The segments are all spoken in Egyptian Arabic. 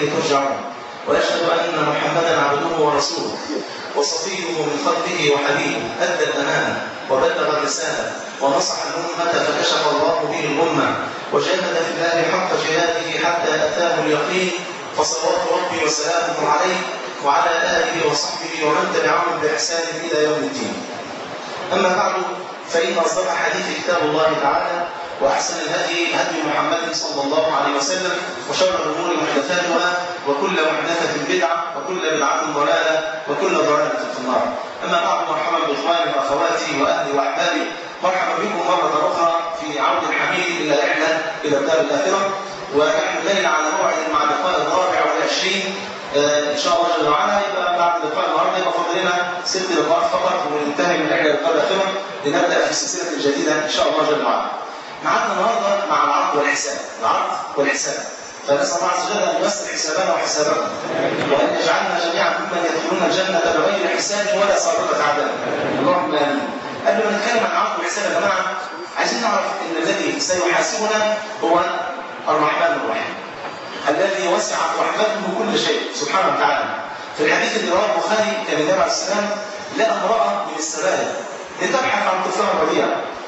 وإليه ترجعون وأشهد أن محمدا عبده ورسوله وصفيه من خلقه وحبيبه أدى الأمانة وبلغ الرسالة ونصح الأمة فكشف الله به الأمة وجاهد في الله حق جهاده حتى أتاه اليقين فصلوات ربي وسلامه عليه وعلى آله وصحبه ومن تبعهم بإحسان إلى يوم الدين أما بعد فإن أصدق حديث كتاب الله تعالى وأحسن الهدي هدي محمد صلى الله عليه وسلم وشر الأمور محدثاتها وكل محدثة بدعة وكل بدعة ضلالة وكل ضلالة في النار أما بعد مرحبا بإخواني وأخواتي وأهلي وأحبابي مرحبا بكم مرة أخرى في عود الحميد إلى الرحلة إلى الدار الآخرة ونحن الليلة على موعد مع اللقاء الرابع والعشرين ان شاء الله جل وعلا يبقى بعد لقاء النهارده يبقى فاضل لنا ست لقاءات فقط وننتهي من رحله اللقاء الاخره لنبدا في السلسله الجديده ان شاء الله جل وعلا. معادنا النهارده مع العرض والحساب، العرض والحساب. فنسال الله عز وجل ان ييسر حسابنا وحسابكم وان يجعلنا جميعا ممن يدخلون الجنه بغير حساب ولا سابقه عدد. اللهم امين. قبل ما نتكلم عن العرض والحساب يا جماعه عايزين نعرف ان الذي سيحاسبنا هو الرحمن الرحيم. الذي وسعت رحمته كل شيء سبحانه وتعالى في الحديث اللي رواه البخاري كان النبي عليه السلام لقى امراه من السبايا لتبحث عن طفلها الرضيع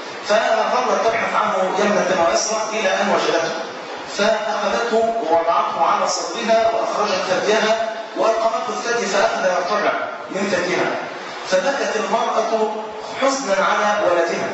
فظلت تبحث عنه يمنة ويسرى الى ان وجدته فاخذته ووضعته على صدرها واخرجت ثديها والقمته الثدي فاخذ يرتجع من ثديها فبكت المراه حزنا على ولدها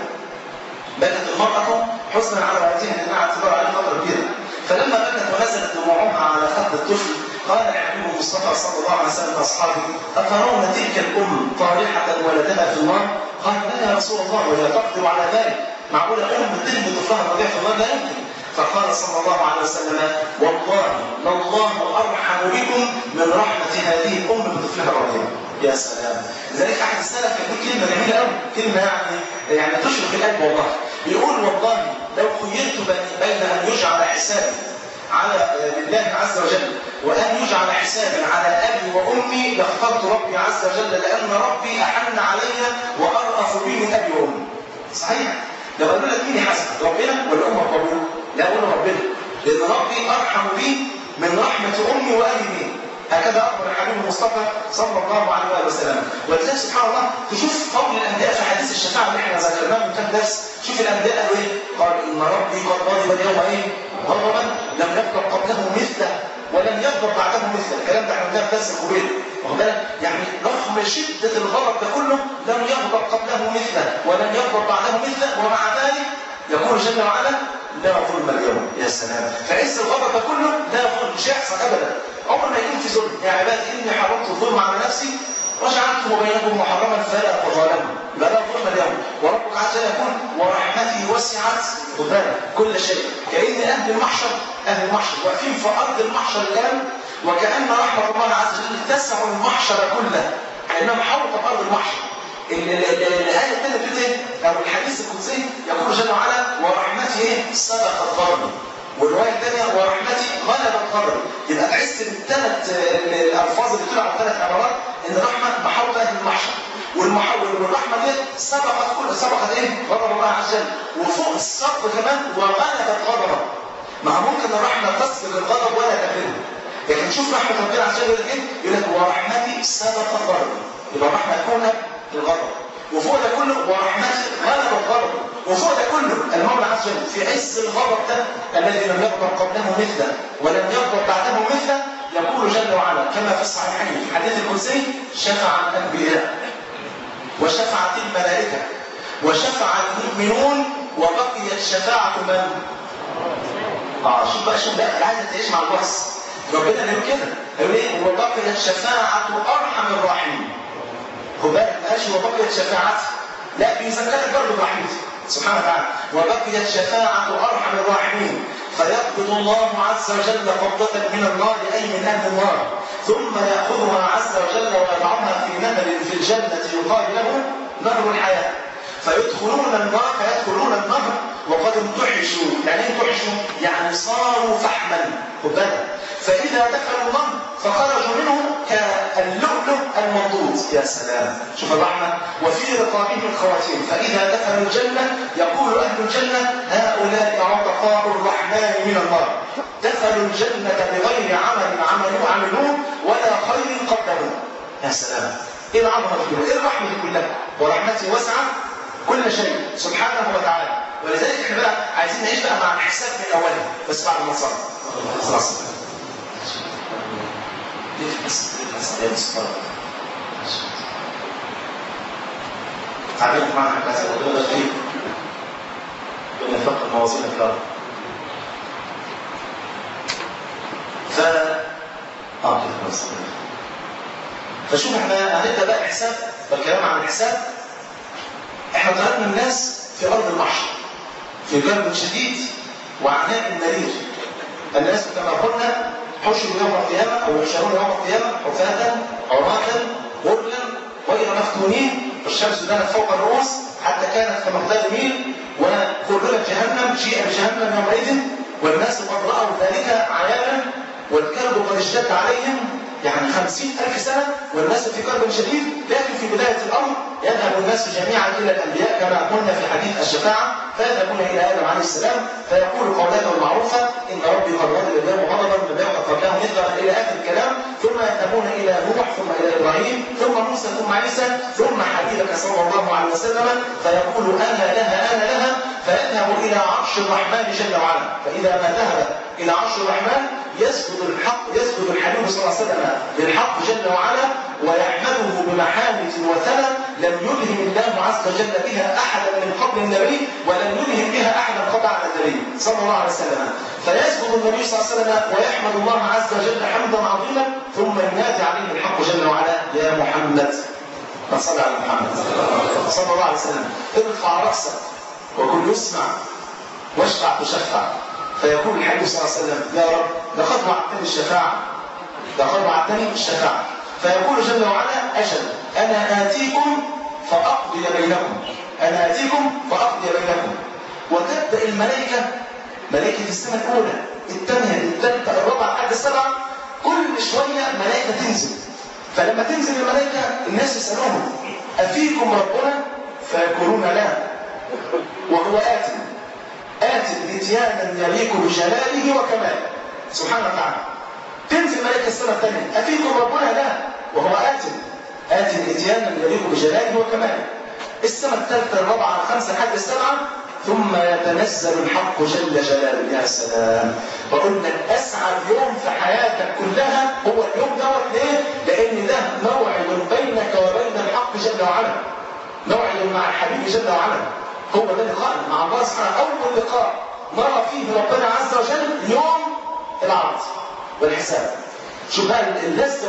بكت المراه حزنا على ولدها لانها اعتبر عليه فتره كبيره فلما بكت ونزلت دموعها على خد الطفل قال الحبيب المصطفى صلى الله عليه وسلم لاصحابه اترون تلك الام طارحه ولدها في النار؟ قال لا يا رسول الله وهي تقدر على ذلك معقوله ام ترمي طفلها الرضيع في النار لا يمكن فقال صلى الله عليه وسلم والله لله ارحم بكم من رحمه هذه الام بطفلها الرضيع يا سلام لذلك احد السلف يقول كلمه جميله قوي كلمه يعني يعني تشرق القلب والله يقول والله لو خيرت بين ان يجعل حسابي على لله عز وجل وان يجعل حسابا على ابي وامي لاخترت ربي عز وجل لان ربي احن علي وارأف بي من ابي وامي. صحيح؟ لو قالوا لك مين يحاسبك؟ ربنا ولا امك وابوك؟ لا اقول ربنا لان ربي ارحم بي من رحمه امي وابي بي. هكذا اخبر الحبيب المصطفى صلى الله عليه واله وسلم ولذلك سبحان الله تشوف قول الانبياء في حديث الشفاعه اللي احنا ذكرناه من كام درس شوف الانبياء قالوا ايه؟ قال ان ربي قد غضب اليوم ايه؟ غضبا لم يغضب قبله مثله ولم يغضب بعده مثله الكلام ده احنا قلناه في درس القبيل واخد بالك؟ يعني رغم شده الغضب ده كله لم يغضب قبله مثله ولم يغضب بعده مثله ومع ذلك يقول جل وعلا لا ظلم اليوم يا سلام فعز الغضب ده كله لا ظلم مش هيحصل ابدا عمر ما يكون في ظلم يا عبادي اني حرمت الظلم على نفسي وجعلته بينكم محرما فلا تظالموا لا لا ظلم اليوم وربك عز وجل يقول ورحمتي وسعت خد كل شيء كأن أهل المحشر أهل المحشر واقفين في أرض المحشر الآن وكأن رحمة الله عز وجل تسع المحشر كله كأنها محوطة أرض المحشر الآية الثانية بتقول إيه؟ أو الحديث القدسي يقول جل وعلا ورحمتي إيه؟ سبقت غضبي والرواية الثانية ورحمتي غلبت غضبي يبقى تحس بالثلاث الألفاظ اللي بتقول على الثلاث عبارات إن الرحمة محوطة أهل المحشر والمحول والرحمة دي سبقت كل سبقت إيه؟ غضب الله عز وجل وفوق السقف كمان وغلبت غضبه ما ممكن الرحمة تسبق الغضب ولا تغلبه لكن شوف رحمة ربنا عز وجل يقول لك إيه؟ يقول لك ورحمتي سبقت غضبي يبقى الرحمة تكون الغضب وفوق ده كله ورحمتي غلب الغضب وفوق ده كله المولى عز وجل في عز الغضب ده الذي لم يغضب قبله مثله ولم يغضب بعده مثله يقول جل وعلا كما في الصحيحين في الحديث القدسي شفع الانبياء وشفعت الملائكه وشفع المؤمنون وبقيت شفاعه من؟ اه شوف بقى شوف بقى عايز تعيش مع الوصف ربنا بيقول كده يقول ايه وبقيت شفاعه ارحم الراحمين خد بالك ما قالش وبقيت شفاعتي لا بيذكرك برضه برحمته سبحانه وتعالى وبقيت شفاعة أرحم الراحمين فيقبض الله عز وجل قبضة من النار أي من أهل النار ثم يأخذها عز وجل ويضعها في نهر في الجنة يقال له نهر الحياة فيدخلون النار فيدخلون النهر وقد امتحشوا يعني ايه امتحشوا؟ يعني صاروا فحما خد بالك فإذا دخلوا النهر فخرجوا منه اللؤلؤ المنضود يا سلام شوف الرحمة وفي رقابهم الخواتيم فإذا دخلوا الجنة يقول أهل الجنة هؤلاء عتقاء الرحمن من النار دخلوا الجنة بغير عمل عملوه عملوه ولا خير قدموه يا سلام ايه العظمه دي كلها؟ ايه الرحمه دي كلها؟ ورحمتي وسعت كل شيء سبحانه وتعالى ولذلك احنا بقى عايزين نعيش بقى مع الحساب من اولها بس بعد ما نصلي خلاص تعبير معنا كذا ودول فيه بنفق الموازين الكرام ف اه كده خلاص فشوف احنا هنبدا بقى الحساب والكلام عن الحساب احنا تركنا الناس في ارض المحشر في كرب شديد وعناء مرير الناس كما قلنا حشروا يوم القيامه او يحشرون يوم القيامه حفاة عراة غرلا غير مفتونين الشمس دانت فوق الرؤوس حتى كانت كمقدار ميل وقربت جهنم جيء بجهنم يومئذ والناس قد راوا ذلك عيانا والكرب قد اشتد عليهم يعني خمسين ألف سنة والناس في كرب شديد لكن في بداية الأمر يذهب الناس جميعا إلى الأنبياء كما قلنا في حديث الشفاعة فيذهبون إلى آدم عليه السلام فيقول قولاته المعروفة إن ربي قد غضب اليوم غضبا لم يغضب قبله مثلا إلى آخر الكلام ثم يذهبون إلى نوح ثم إلى إبراهيم ثم موسى ثم عيسى ثم حبيبك صلى الله عليه وسلم فيقول أنا لها أنا لها فيذهب إلى عرش الرحمن جل وعلا فإذا ما ذهب إلى عرش الرحمن يسجد الحق يسجد الحبيب صلى الله عليه وسلم للحق جل وعلا ويحمده بمحامد وثنى لم يلهم الله عز وجل بها احدا من قبل النبي ولم يلهم بها احدا قبل النبي صلى الله عليه وسلم فيسجد النبي صلى الله عليه وسلم ويحمد الله عز وجل حمدا عظيما ثم ينادي عليه الحق جل وعلا يا محمد فصل على محمد صلى الله عليه وسلم ارفع راسك وكن يسمع واشفع تشفع فيقول الحبيب صلى الله عليه وسلم يا رب لقد وعدتني الشفاعة لقد وعدتني الشفاعة فيقول جل وعلا أجل أنا آتيكم فأقضي بينكم أنا آتيكم فأقضي بينكم وتبدأ الملائكة ملائكة السنة الأولى الثانية الثالثة الرابعة لحد السبعة كل شوية ملائكة تنزل فلما تنزل الملائكة الناس يسألوهم أفيكم ربنا فيقولون لا وهو آتي آتي إتيانا يليق بجلاله وكماله سبحانه وتعالى تنزل ملائكة السنة الثانية أفيكم ربنا لا وهو آتي آتي إتيانا يليق بجلاله وكماله السنة الثالثة الرابعة الخامسة لحد السبعة ثم يتنزل الحق جل جلاله يا سلام بقول لك اسعد يوم في حياتك كلها هو اليوم دوت ليه؟ لان ده موعد بينك وبين الحق جل وعلا موعد مع الحبيب جل وعلا هو ده اللقاء مع الله سبحانه اول لقاء نرى فيه ربنا عز وجل يوم العرض والحساب شوف بقى اللذه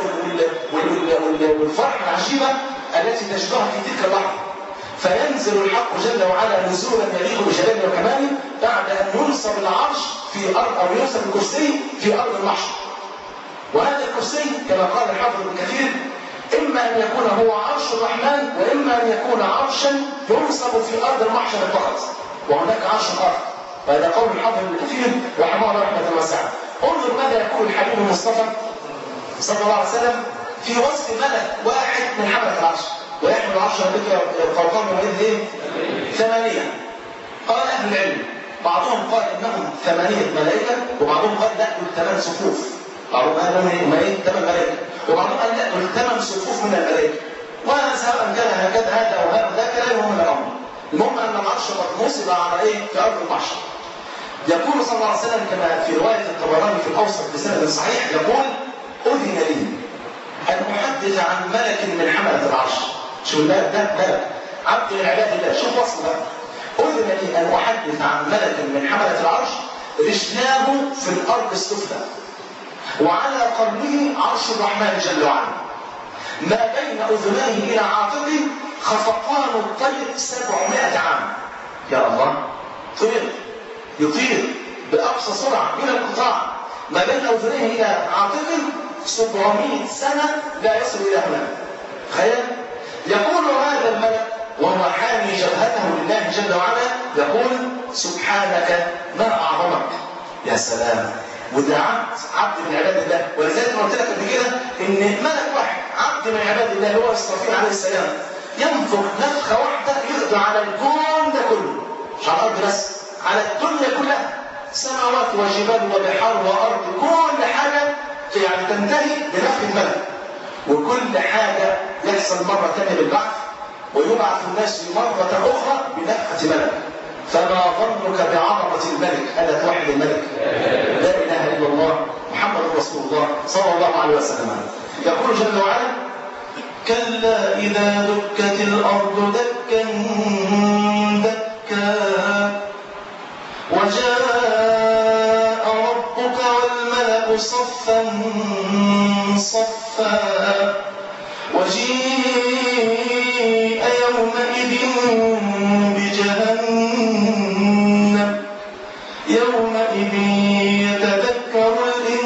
والفرحه العجيبه التي تجدها في تلك اللحظه فينزل الحق جل وعلا نزولا يليق بجلاله وكماله بعد ان ينصب العرش في ارض او ينصب الكرسي في ارض المحشر. وهذا الكرسي كما قال الحافظ ابن كثير اما ان يكون هو عرش الرحمن واما ان يكون عرشا ينصب في ارض المحشر فقط. وهناك عرش اخر. وهذا قول الحافظ ابن كثير رحمه الله رحمه واسعه. انظر ماذا يقول الحبيب المصطفى صلى الله عليه وسلم في وصف ملك واحد من حمله العرش. ويحمل عرش ربك فوقهم يومئذ ايه؟ ثمانية. قال أهل العلم بعضهم قال إنهم ثمانية ملائكة وبعضهم قال لا دول ثمان صفوف. بعضهم قال إنهم ايه؟ ثمان ملائكة. وبعضهم قال لا دول ثمان صفوف من الملائكة. وسواء كان هكذا هذا أو هذا ذاك لا يهم الأمر. المهم أن العرش قد نصب على إيه؟ في أرض المحشر. يقول صلى الله عليه وسلم كما في رواية الطبراني في الأوسط بسند صحيح يقول أذن لي أن أحدث عن ملك من حملة العرش شو الملك ده ملك عبد من عباد الله شوف وصف بقى أذن لي أن أحدث عن ملك من حملة العرش رجلاه في الأرض السفلى وعلى قلبه عرش الرحمن جل وعلا ما بين أذنيه إلى عاتقه خفقان الطير سبعمائة عام يا الله طير يطير بأقصى سرعة من القطاع ما بين أذنيه إلى عاتقه 700 سنة لا يصل إلى هناك تخيل يقول هذا الملك وهو حامي جبهته لله جل وعلا يقول سبحانك ما أعظمك يا سلام وده عبد عبد من عباد الله ولذلك انا قلت لك قبل كده ان ملك واحد عبد من عباد الله هو اسرافيل عليه السلام ينفخ نفخه واحده يقضي على الكون ده كله مش على الارض بس على الدنيا كلها سماوات وجبال وبحار وارض كل حاجه يعني تنتهي بنفخ الملك وكل حاجه يحصل مره ثانيه بالبعث ويبعث الناس مرة أخرى بنفخة ملك فما ظنك بعظمة الملك ألا توحد الملك لا إله إلا الله محمد رسول الله صلى الله عليه وسلم يقول جل وعلا كلا إذا دكت الأرض دكا دكا وجاء ربك والملك صفا صفا وجيء يومئذ بجهنم يومئذ يتذكر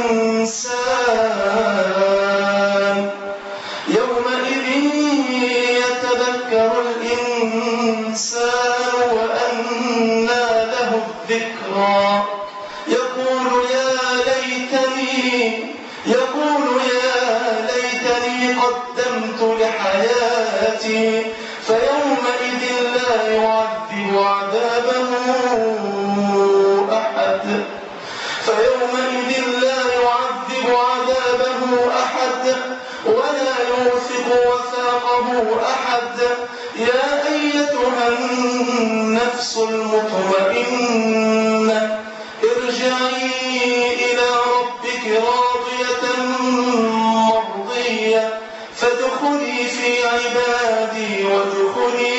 الإنسان يومئذ يتذكر الإنسان وأنى له الذكرى يقول يا ليتني يقول يا ليتني قدمت لحياتي فيومئذ لا يعذب عذابه أحد فيومئذ لا يعذب عذابه أحد ولا يوثق وثاقه أحد يا أيتها النفس المطمئنة ارجعي إلى ربك راضية مرضية فادخلي في عبادي وادخلي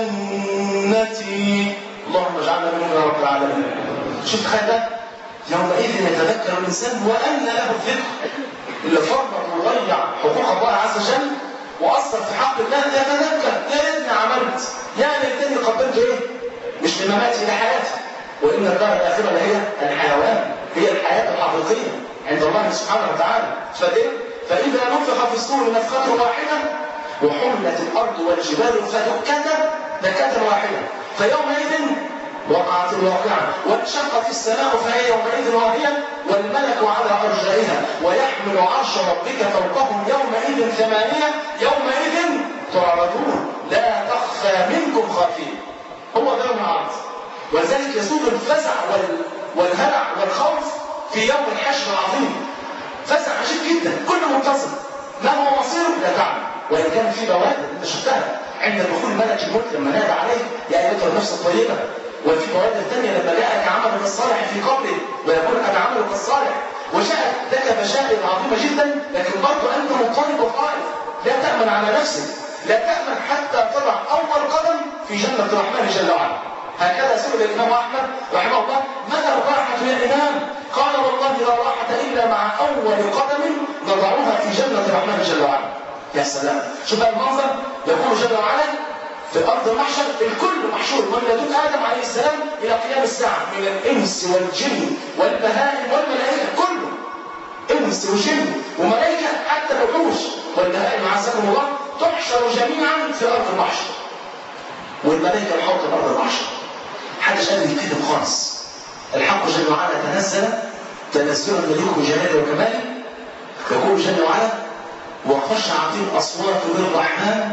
جنتي اللهم اجعلنا منهم يا رب العالمين شوف تخيل ده يومئذ يتذكر الإنسان وأن له الذكر اللي فرط وضيع حقوق الله عز وجل وأثر في حق الله يتذكر يا ريتني عملت يا ليتني قدمت إيه؟ مش لمماتي لحياتي وإن الدار الآخرة اللي هي الحيوان هي الحياة الحقيقية عند الله سبحانه وتعالى فإيه؟ فإذا نفخ في الصور نفخة واحدة وحملت الأرض والجبال فدكتا دكة واحدة فيومئذ وقعت الواقعة وانشقت السماء فهي يومئذ واهية والملك على أرجائها ويحمل عرش ربك فوقهم يومئذ ثمانية يومئذ تعرضون لا تخفى منكم خافية هو ده يوم العرض ولذلك يسود الفزع وال... والهلع والخوف في يوم الحشر العظيم فزع عجيب جدا كل منتظر ما هو مصيره لا تعلم وان كان في بوادر انت شفتها عند دخول ملك الموت لما نادى عليه يا ايتها النفس الطيبه وفي بوادر ثانيه لما جاءك عملك الصالح في قبره ويقول قد عملك الصالح وجاءت لك بشائر عظيمه جدا لكن برضه انت مضطرب وخائف لا تامن على نفسك لا تامن حتى تضع اول قدم في جنه الرحمن جل وعلا هكذا سئل الامام احمد رحمه الله متى الراحه يا امام قال والله لا راحه الا مع اول قدم نضعها في جنه الرحمن جل وعلا يا سلام شوف بقى المنظر يقول جل وعلا في أرض المحشر الكل محشور من لدن آدم عليه السلام إلى قيام الساعة من الإنس والجن والبهائم والملائكة كله إنس وجن وملائكة حتى الوحوش والبهائم عزكم الله تحشر جميعا في أرض المحشر والملائكة الحوض أرض المحشر محدش قادر يتكلم خالص الحق جل وعلا تنزل تنزلا يليق بجلاله وكماله يقول جل وعلا وخشعت الأصوات للرحمن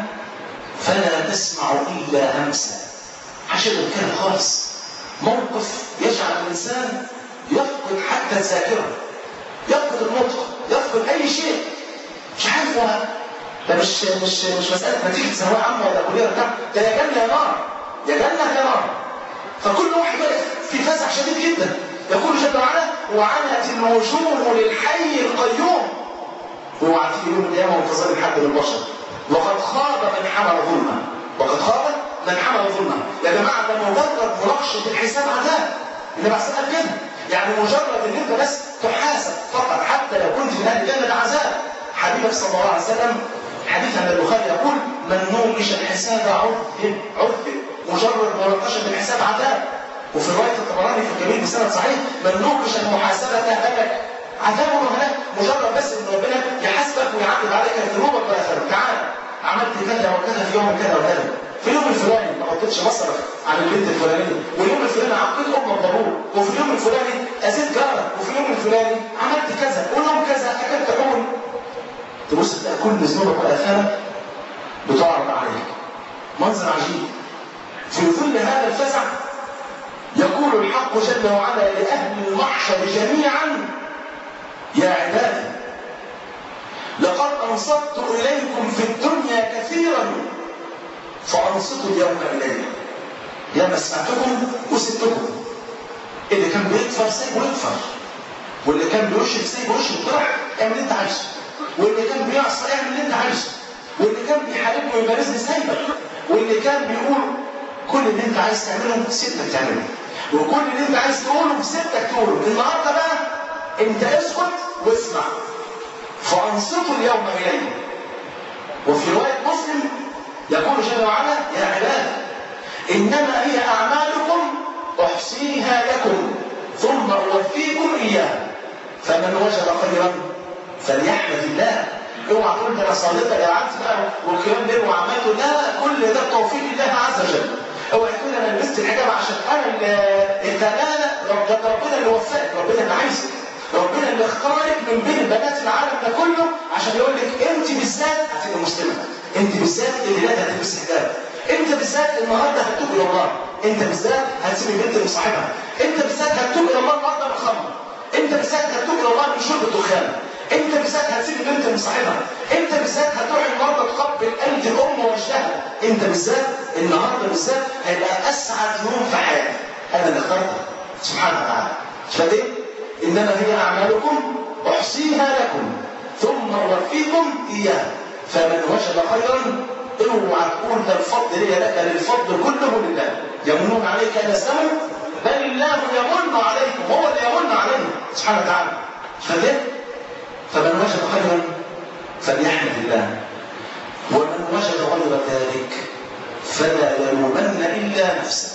فلا تسمع إلا همسا حشر الكلام خالص موقف يجعل الإنسان يفقد حتى الذاكرة يفقد النطق يفقد أي شيء مش عارف هو ده مش مش مش مسألة نتيجة ثانوية عامة ولا كلية بتاع ده يا جنة يا نار يا جنة يا نار فكل واحد واقف في فزع شديد جدا يقول جل وعلا وعنت الوجوه للحي القيوم اوعى تيجي يوم القيامة وانتظار الحد للبشر وقد خاب من حمل ظلما وقد خاب من حمل ظلما يا جماعه ده مجرد مناقشه الحساب عذاب النبي عليه الصلاه كده يعني مجرد ان انت بس تحاسب فقط حتى لو كنت من اهل الجنه عذاب حبيبك صلى الله عليه وسلم حديث عن البخاري يقول من نوقش الحساب عذب عذب مجرد مناقشه الحساب عذاب وفي روايه الطبراني في الكبير بسند صحيح من نوقش المحاسبه هلك عذاب وهلاك مجرد بس ان ربنا يحاسبك ويعدل عليك ذنوبك واخرك تعال عملت كذا وكذا في يوم كذا وكذا في اليوم الفلاني ما غطيتش مصرف عن البنت الفلانيه واليوم الفلاني عقيت امك ضرور وفي اليوم الفلاني اذيت جارك وفي اليوم الفلاني عملت كذا واليوم كذا اكلت حول تبص تلاقي كل ذنوبك واثامك بتعرض عليك منظر عجيب في ظل هذا الفزع يقول الحق جل وعلا لاهل المحشر جميعا يا عبادي لقد انصت اليكم في الدنيا كثيرا فانصتوا اليوم الي يا ما سمعتكم وسبتكم اللي كان بيكفر سايبه يكفر واللي كان بيشرك سايبه يشرك روح اعمل اللي انت عايزه واللي كان بيعصى اعمل اللي انت عايزه واللي كان بيحاربني ويبارزني سايبك واللي كان بيقول كل اللي انت عايز تعمله سيبك تعمله وكل اللي انت عايز تقوله سيبك تقوله النهارده بقى انت اسكت واسمع فانصتوا اليوم الي وفي روايه مسلم يقول جل وعلا يا عباد انما هي اعمالكم احصيها لكم ثم اوفيكم اياها فمن وجد خيرا فليحمد الله اوعى تقول ده انا صليت يا عبد بقى والقيام ليل وعملته لا كل ده توفيق الله عز وجل اوعى تقول انا لبست الحجاب عشان انا اللي لا لا رب ده ربنا اللي وفقك ربنا اللي عايزك ربنا اللي اختارك من بين بنات العالم ده كله عشان يقول لك انت بالذات هتبقى مسلمه انت بالذات الليلات هتلبس حجاب انت بالذات النهارده هتتوب الى الله انت بالذات هتسيب البنت لصاحبها انت بالذات هتتوب الى الله النهارده من الخمر انت بالذات هتتوب الى الله من شرب الدخان انت بالذات هتسيب البنت من صاحبها انت بالذات هتروح النهارده تقبل قلب الام ووجهها انت بالذات النهارده بالذات هيبقى اسعد يوم في حياتك انا اللي اخترتك سبحانه وتعالى فدي انما هي اعمالكم احصيها لكم ثم اوفيكم اياها فمن وجد خيرا اوعى تقول ده الفضل لي لك للفضل كله لله يمنون عليك ان اسلموا بل الله يمن عليكم هو اللي يمن عليهم سبحانه وتعالى فده فمن وجد خيرا فليحمد الله ومن وجد غير ذلك فلا يلومن الا نفسه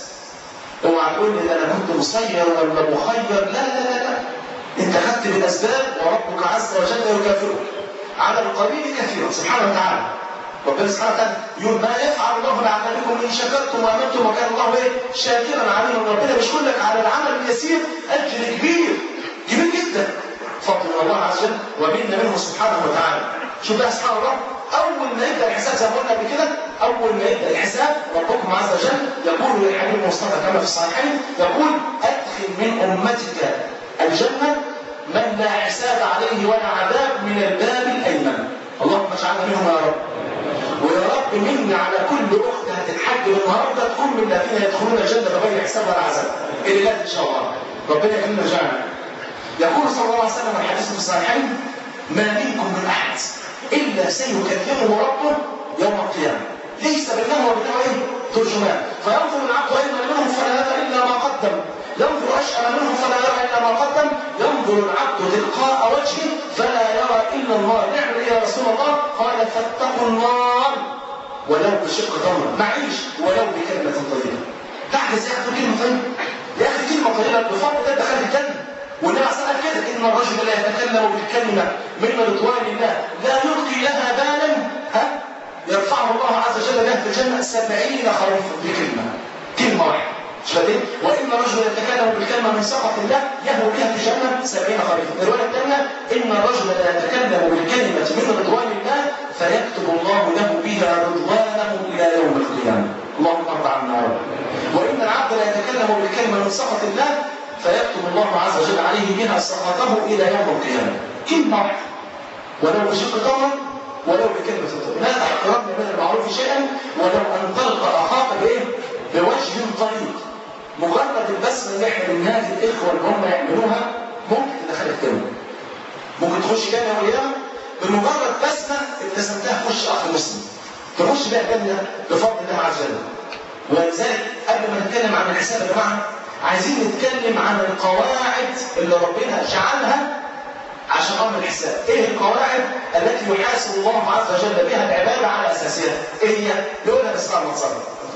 اوعى تقول لي انا كنت مسير ولا مخير لا لا لا لا انت خدت بالاسباب وربك عز وجل يكافئك على القليل كثيرا سبحانه وتعالى ربنا سبحانه وتعالى يقول ما يفعل الله بعملكم ان شكرتم وامنتم وكان الله ايه شاكرا عليما ربنا بيشكر لك على العمل اليسير اجر كبير كبير جدا فضل الله عز وجل ومنا منه سبحانه وتعالى شوف بقى سبحان الله اول ما يبدا الحساب زي ما قلنا قبل كده اول ما يبدا الحساب ربكم عز وجل يقول للحبيب المصطفى كما في الصحيحين يقول ادخل من امتك الجنه من لا حساب عليه ولا عذاب من الباب الايمن اللهم اجعلنا منهم يا رب ويا رب منا على كل اخت هتتحج النهارده تكون من الذين يدخلون الجنه بغير حساب ولا عذاب الى ان شاء الله ربنا يكرمنا جميعا يقول صلى الله عليه وسلم الحديث في الصحيحين ما منكم من احد الا سيكلمه ربه يوم القيامه ليس بينه وبينه ايه ترجمان فينظر العبد ايمن منهم فلا يرى الا ما قدم ينظر اشأم منه فلا يرى الا ما قدم ينظر العبد تلقاء وجهه فلا يرى الا النار نعم يا رسول الله قال فاتقوا النار ولو بشق تمر معيش ولو بكلمه طيبه تعجز يا اخي كلمه طيبه يا اخي كلمه طيبه بفضل ده دخل الجنه والنبي صلى الله عليه وسلم كده ان الرجل لا يتكلم بالكلمه من رضوان الله لا يلقي لها بالا ها يرفعه الله عز وجل له في الجنه سبعين خريفا بكلمه كلمه واحده مش فاهم وان الرجل يتكلم بالكلمه من سخط الله يهوي بها في الجنه سبعين خريفا الروايه الثانيه ان الرجل لا يتكلم بالكلمه من رضوان الله فيكتب الله له بها رضوانه الى يوم القيامه اللهم ارضى عنا يا رب وان العبد لا يتكلم بالكلمه من سخط الله فيكتب الله عز وجل عليه بها سخطه الى يوم القيامه كلمه واحده ولو بشق تمر ولو بكلمه طيبه لا تحقرن من المعروف شيئا ولو ان تلقى اخاك بايه بوجه طريق مجرد البسمه اللي احنا بننادي الاخوه اللي هم يعملوها ممكن تدخلك جنه ممكن تخش جنه يوم القيامه بمجرد بسمه ابتسمتها تخش اخ مسلم تخش بقى جنه بفضل الله عز وجل ولذلك قبل ما نتكلم عن الحساب يا جماعه عايزين نتكلم عن القواعد اللي ربنا جعلها عشان امر الحساب ايه القواعد التي يحاسب الله عز وجل بها العباده على اساسها ايه هي نقولها بس بعد ما نصلي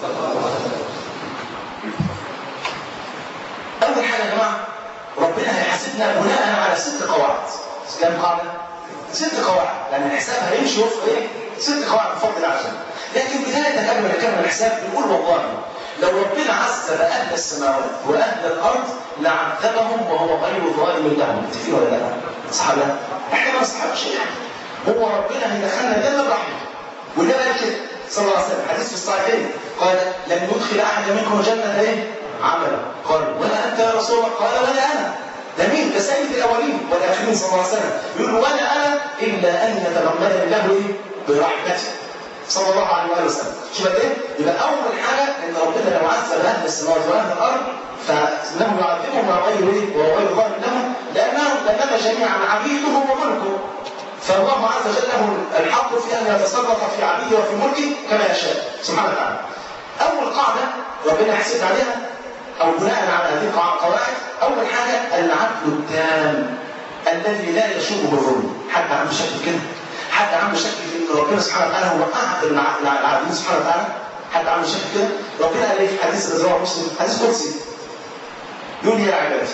اول حاجه يا جماعه ربنا هيحاسبنا بناء على ست قواعد كام قاعده ست قواعد لان الحساب هيمشي وفق ايه ست قواعد بفضل الله عز وجل لكن بدايه قبل ما نكمل الحساب بنقول والله لو ربنا عذب اهل السماوات واهل الارض لعذبهم وهو غير ظالم لهم متفقين ولا لا؟ صح لا؟ احنا ما نصحبش يعني هو ربنا هيدخلنا الجنه برحمته والنبي قال كده صلى الله عليه وسلم حديث في الصحيحين قال لن يدخل احد منكم الجنه ايه؟ عملا قال ولا انت يا رسول الله قال ولا انا ده مين؟ ده سيد الاولين والاخرين صلى الله عليه وسلم يقول ولا انا الا ان يتغمدني الله ايه؟ برحمته صلى الله عليه وآله وسلم شوف ايه؟ يبقى اول حاجه ان ربنا لو عذب اهل السماوات واهل الارض فانه يعذبهم وغير ايه؟ وغير ظالم لهم لانهم لانما جميعا عبيده وملكه فالله عز وجل له الحق في ان يتصرف في عبيده وفي ملكه كما يشاء سبحانه وتعالى. اول قاعده ربنا يحسب عليها او بناء على هذه القواعد اول حاجه العدل التام الذي لا يشوبه الظلم حد عنده شك كده حد عنده شك في ان ربنا سبحانه وتعالى هو اعدل العادلين سبحانه وتعالى حد عنده شك كده ربنا قال ايه في حديث الذي رواه مسلم حديث قدسي يقول يا عبادي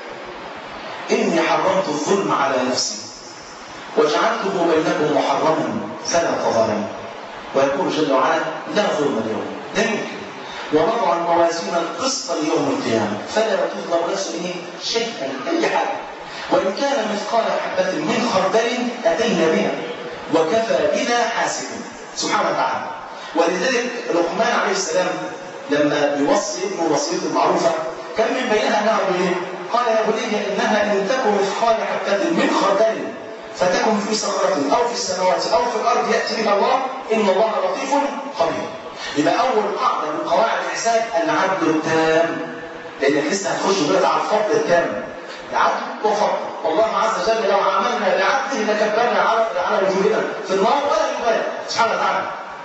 اني حرمت الظلم على نفسي وجعلته بينكم محرما فلا تظالموا ويقول جل وعلا لا ظلم اليوم لا يمكن ونضع الموازين القسط ليوم القيامه فلا تظلم نفس ايه شيئا اي حاجه وان كان مثقال حبه من خردل اتينا بها وكفى بنا حاسب سبحانه وتعالى ولذلك لقمان عليه السلام لما بيوصي ابنه وصيته المعروفه كان من بينها انه ايه؟ قال يا بني انها ان تكن مثقال حبه من خردل فتكن في صخرة أو في السماوات أو في الأرض يأتي بها الله إن الله لطيف خبير. يبقى أول قاعدة من قواعد الحساب العدل التام. لأنك لسه هتخش دلوقتي على الفضل التام. العدل وفضل. والله عز وجل لو عملنا بعدله لكبرنا على على وجوهنا في النار ولا يبالي سبحانه وتعالى.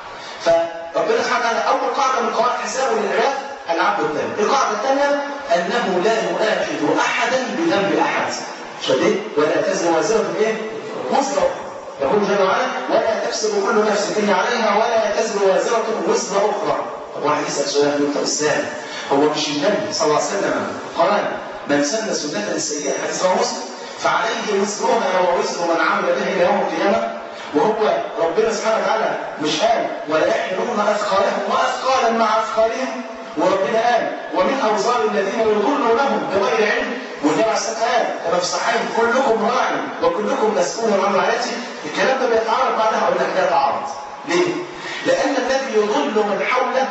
فربنا سبحانه وتعالى أول قاعدة من قواعد الحساب والعباد العدل التام. القاعدة الثانية أنه لا يؤاخذ أحدا بذنب أحد. شديد ولا تزن وازرة ايه؟ وزر يقول جل وعلا ولا تكسب كل نفس الا عليها ولا تزن وازرة وزر اخرى طب واحد يسال سؤال يقول طب ازاي؟ هو مش النبي صلى الله عليه وسلم قال من سن سنة سيئة حديث رواه مسلم فعليه وزرها ووزر من عمل به الى يوم القيامة وهو ربنا سبحانه وتعالى مش قال ولا يحملون اثقالهم واثقالا مع اثقالهم وربنا قال ومن اوزار الذين يضلونهم بغير علم والنبي عليه الصلاه والسلام كما في الصحيحين كلكم راع وكلكم مسؤول عن رعيته الكلام ده بيتعارض بعدها اقول لك ده يتعارض ليه؟ لان الذي يضل من حوله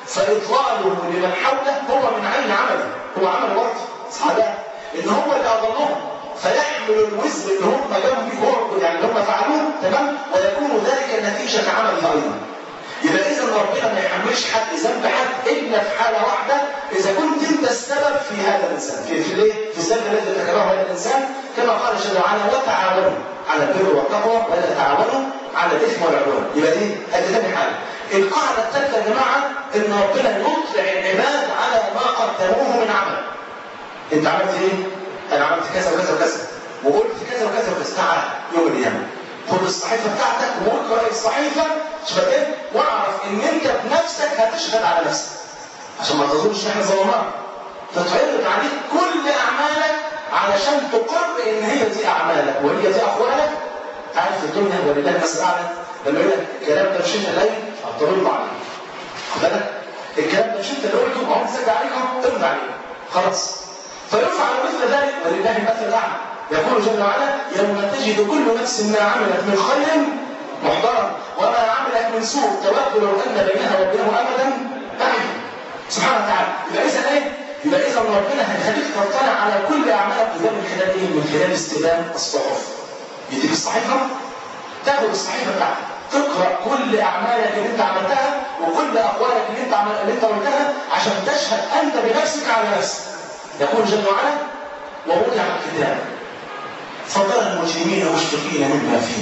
فاضلاله لمن حوله هو من عين عمله هو عمل برضه صح ده؟ ان هو اللي اضلهم فيحمل الوزر اللي هم جابوا فيه هو يعني اللي هم فعلوه تمام ويكون ذلك نتيجه عمله ايضا يبقى اذا ربنا ما يحملش حد ذنب حد الا في حاله واحده اذا كنت انت السبب في هذا الانسان في في الايه؟ في الذنب الذي ارتكبه هذا الانسان كما قال جل وعلا وتعاونوا على البر والتقوى ولا تعاونوا على الاثم والعدوان يبقى دي ادي ثاني حاجه القاعده الثالثه يا جماعه ان ربنا يطلع العباد على ما قدموه من عمل انت عملت ايه؟ انا عملت كذا وكذا وكذا وقلت كذا وكذا وكذا تعال يوم القيامه خد الصحيفه بتاعتك واقرا الصحيفه شوف ايه واعرف ان انت بنفسك هتشهد على نفسك عشان ما تظنش ان احنا ظلمناك فتعرض عليك كل اعمالك علشان تقر ان هي دي اعمالك وهي دي اقوالك عارف الدنيا ولله المثل الاعلى لما يقول لك الكلام ده مش انت قايل هترد عليه خد بالك الكلام ده مش انت اللي قلته ما هو مسجل عليك اهو ارد عليه خلاص فيفعل مثل ذلك ولله المثل الاعلى يقول جل وعلا يوم تجد كل نفس ما عملت من خير محضرا وما عملت من سوء تود لو ان بينها وبينه امدا بعيدا سبحانه وتعالى يبقى اذا ايه؟ يبقى اذا ربنا هيخليك تطلع على كل اعمالك وده من خلال ايه؟ من خلال استلام الصحف يديك الصحيفه تاخد الصحيفه بتاعتك تقرا كل اعمالك اللي انت عملتها وكل اقوالك اللي انت عمل... اللي انت قلتها عشان تشهد انت بنفسك على نفسك يقول جل وعلا ووضع الكتاب فترى المجرمين مشفقين مما فيه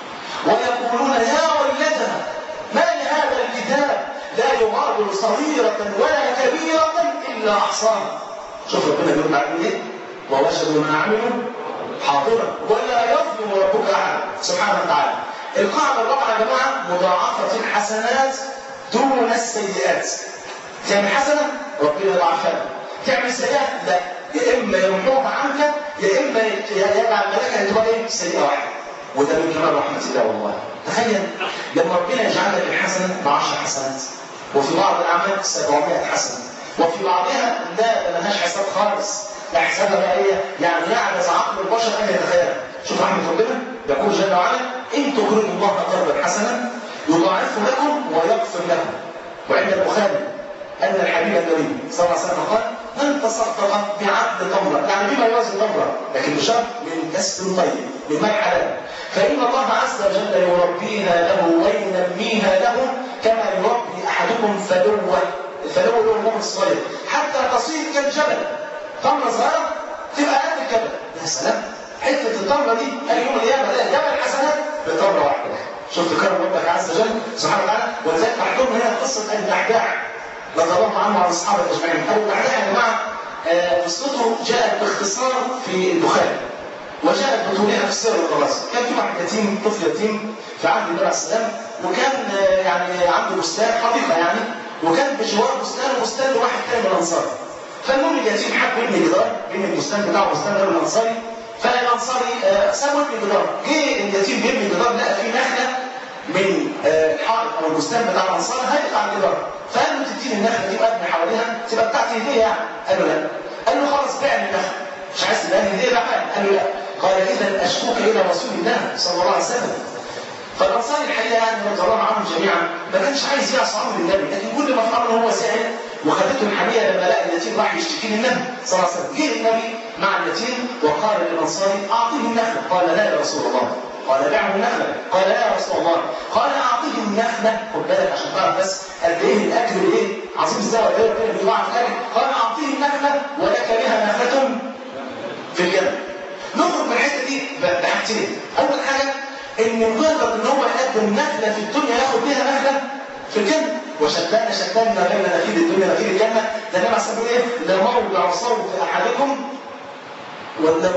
ويقولون يا ويلتنا ما لهذا الكتاب لا يغادر صغيرة ولا كبيرة إلا أحصاها شوف ربنا بيقول معاكم إيه ووجدوا ما عملوا حاضرا ولا يظلم ربك أحد سبحانه وتعالى القاعدة الرابعة يا جماعة مضاعفة الحسنات دون السيئات تعمل حسنة ربنا يضاعفها تعمل سيئات لا يا إما يمحوها عنك يا إما يجعل ملكها تبقى إيه سيئة واحدة وده من كمال رحمة الله والله تخيل لما ربنا يجعل لك الحسنة ب 10 حسنات وفي بعض الأعمال 700 حسنة وفي بعضها لا ده ملهاش حساب خالص لا حسابها بقى ايه يعني يعجز عقل البشر ان يتخيل شوف رحمة ربنا يقول جل وعلا ان تقرضوا الله قرضا حسنا يضاعفه لكم ويغفر لكم وعند البخاري ان الحبيب النبي صلى الله عليه وسلم قال من تصدق بعدل تمره يعني بما يوازي تمره لكن بشرط من كسب طيب من مال حلال فان الله عز وجل يربيها له وينميها له كما يربي احدكم فلوه الفلوه له النمر الصغير حتى تصير كالجبل تمره صغيره تبقى قد الجبل يا سلام حته التمره دي قال يوم القيامه ده جبل حسنات بتمره واحده شفت كرم ربك عز وجل سبحانه وتعالى ولذلك محكوم هنا قصه الدحداح رضي الله عنه وعن اصحابه اجمعين ابو الدحداح يا جماعه قصته جاءت باختصار في البخاري وجاءت بطولها في السير والغراسه كان في واحد يتيم طفل يتيم في عهد النبي عليه السلام وكان يعني عنده بستان حديقه يعني وكان بجوار بستان وبستان لواحد تاني من الانصار فالمهم اليتيم حب يبني جدار بين البستان بتاعه وبستان غير الانصاري فالانصاري سابوا يبني جدار جه اليتيم بيبني جدار لقى فيه نخله من الحائط او البستان بتاع الانصار هيقطع الجدار فقال له تديني النخله دي وابني حواليها تبقى بتاعتي هديه يعني قال له لا قال له خلاص بيع النخله مش عايز تبقى هديه بقى قال له لا قال اذا اشكوك الى رسول الله صلى الله عليه وسلم فالانصاري الحقيقه يعني رضي الله عنهم جميعا ما كانش عايز يعصى امر النبي لكن كل ما فعل هو سائل وخدته الحميه لما لقى اليتيم راح يشتكي للنبي صلى الله عليه وسلم جه النبي مع اليتيم وقال للانصاري اعطيه النخله قال لا يا رسول الله قال بيعه النخله قال لا يا رسول الله قال اعطيه النخله خد بالك عشان تعرف بس قد ايه الاكل ايه عظيم ازاي ولا ايه ربنا بيضاعف الاكل قال اعطيه النخله ولك بها نخله في الجنه نخرج من الحته دي بحاجتين اول حاجه ان مجرد ان هو يقدم نخله في الدنيا ياخد بيها نخله في الجنه وشتان شتان ما بين نخيل الدنيا ونخيل الجنه ده النبي عليه ايه؟ لموضع صوت احدكم ولا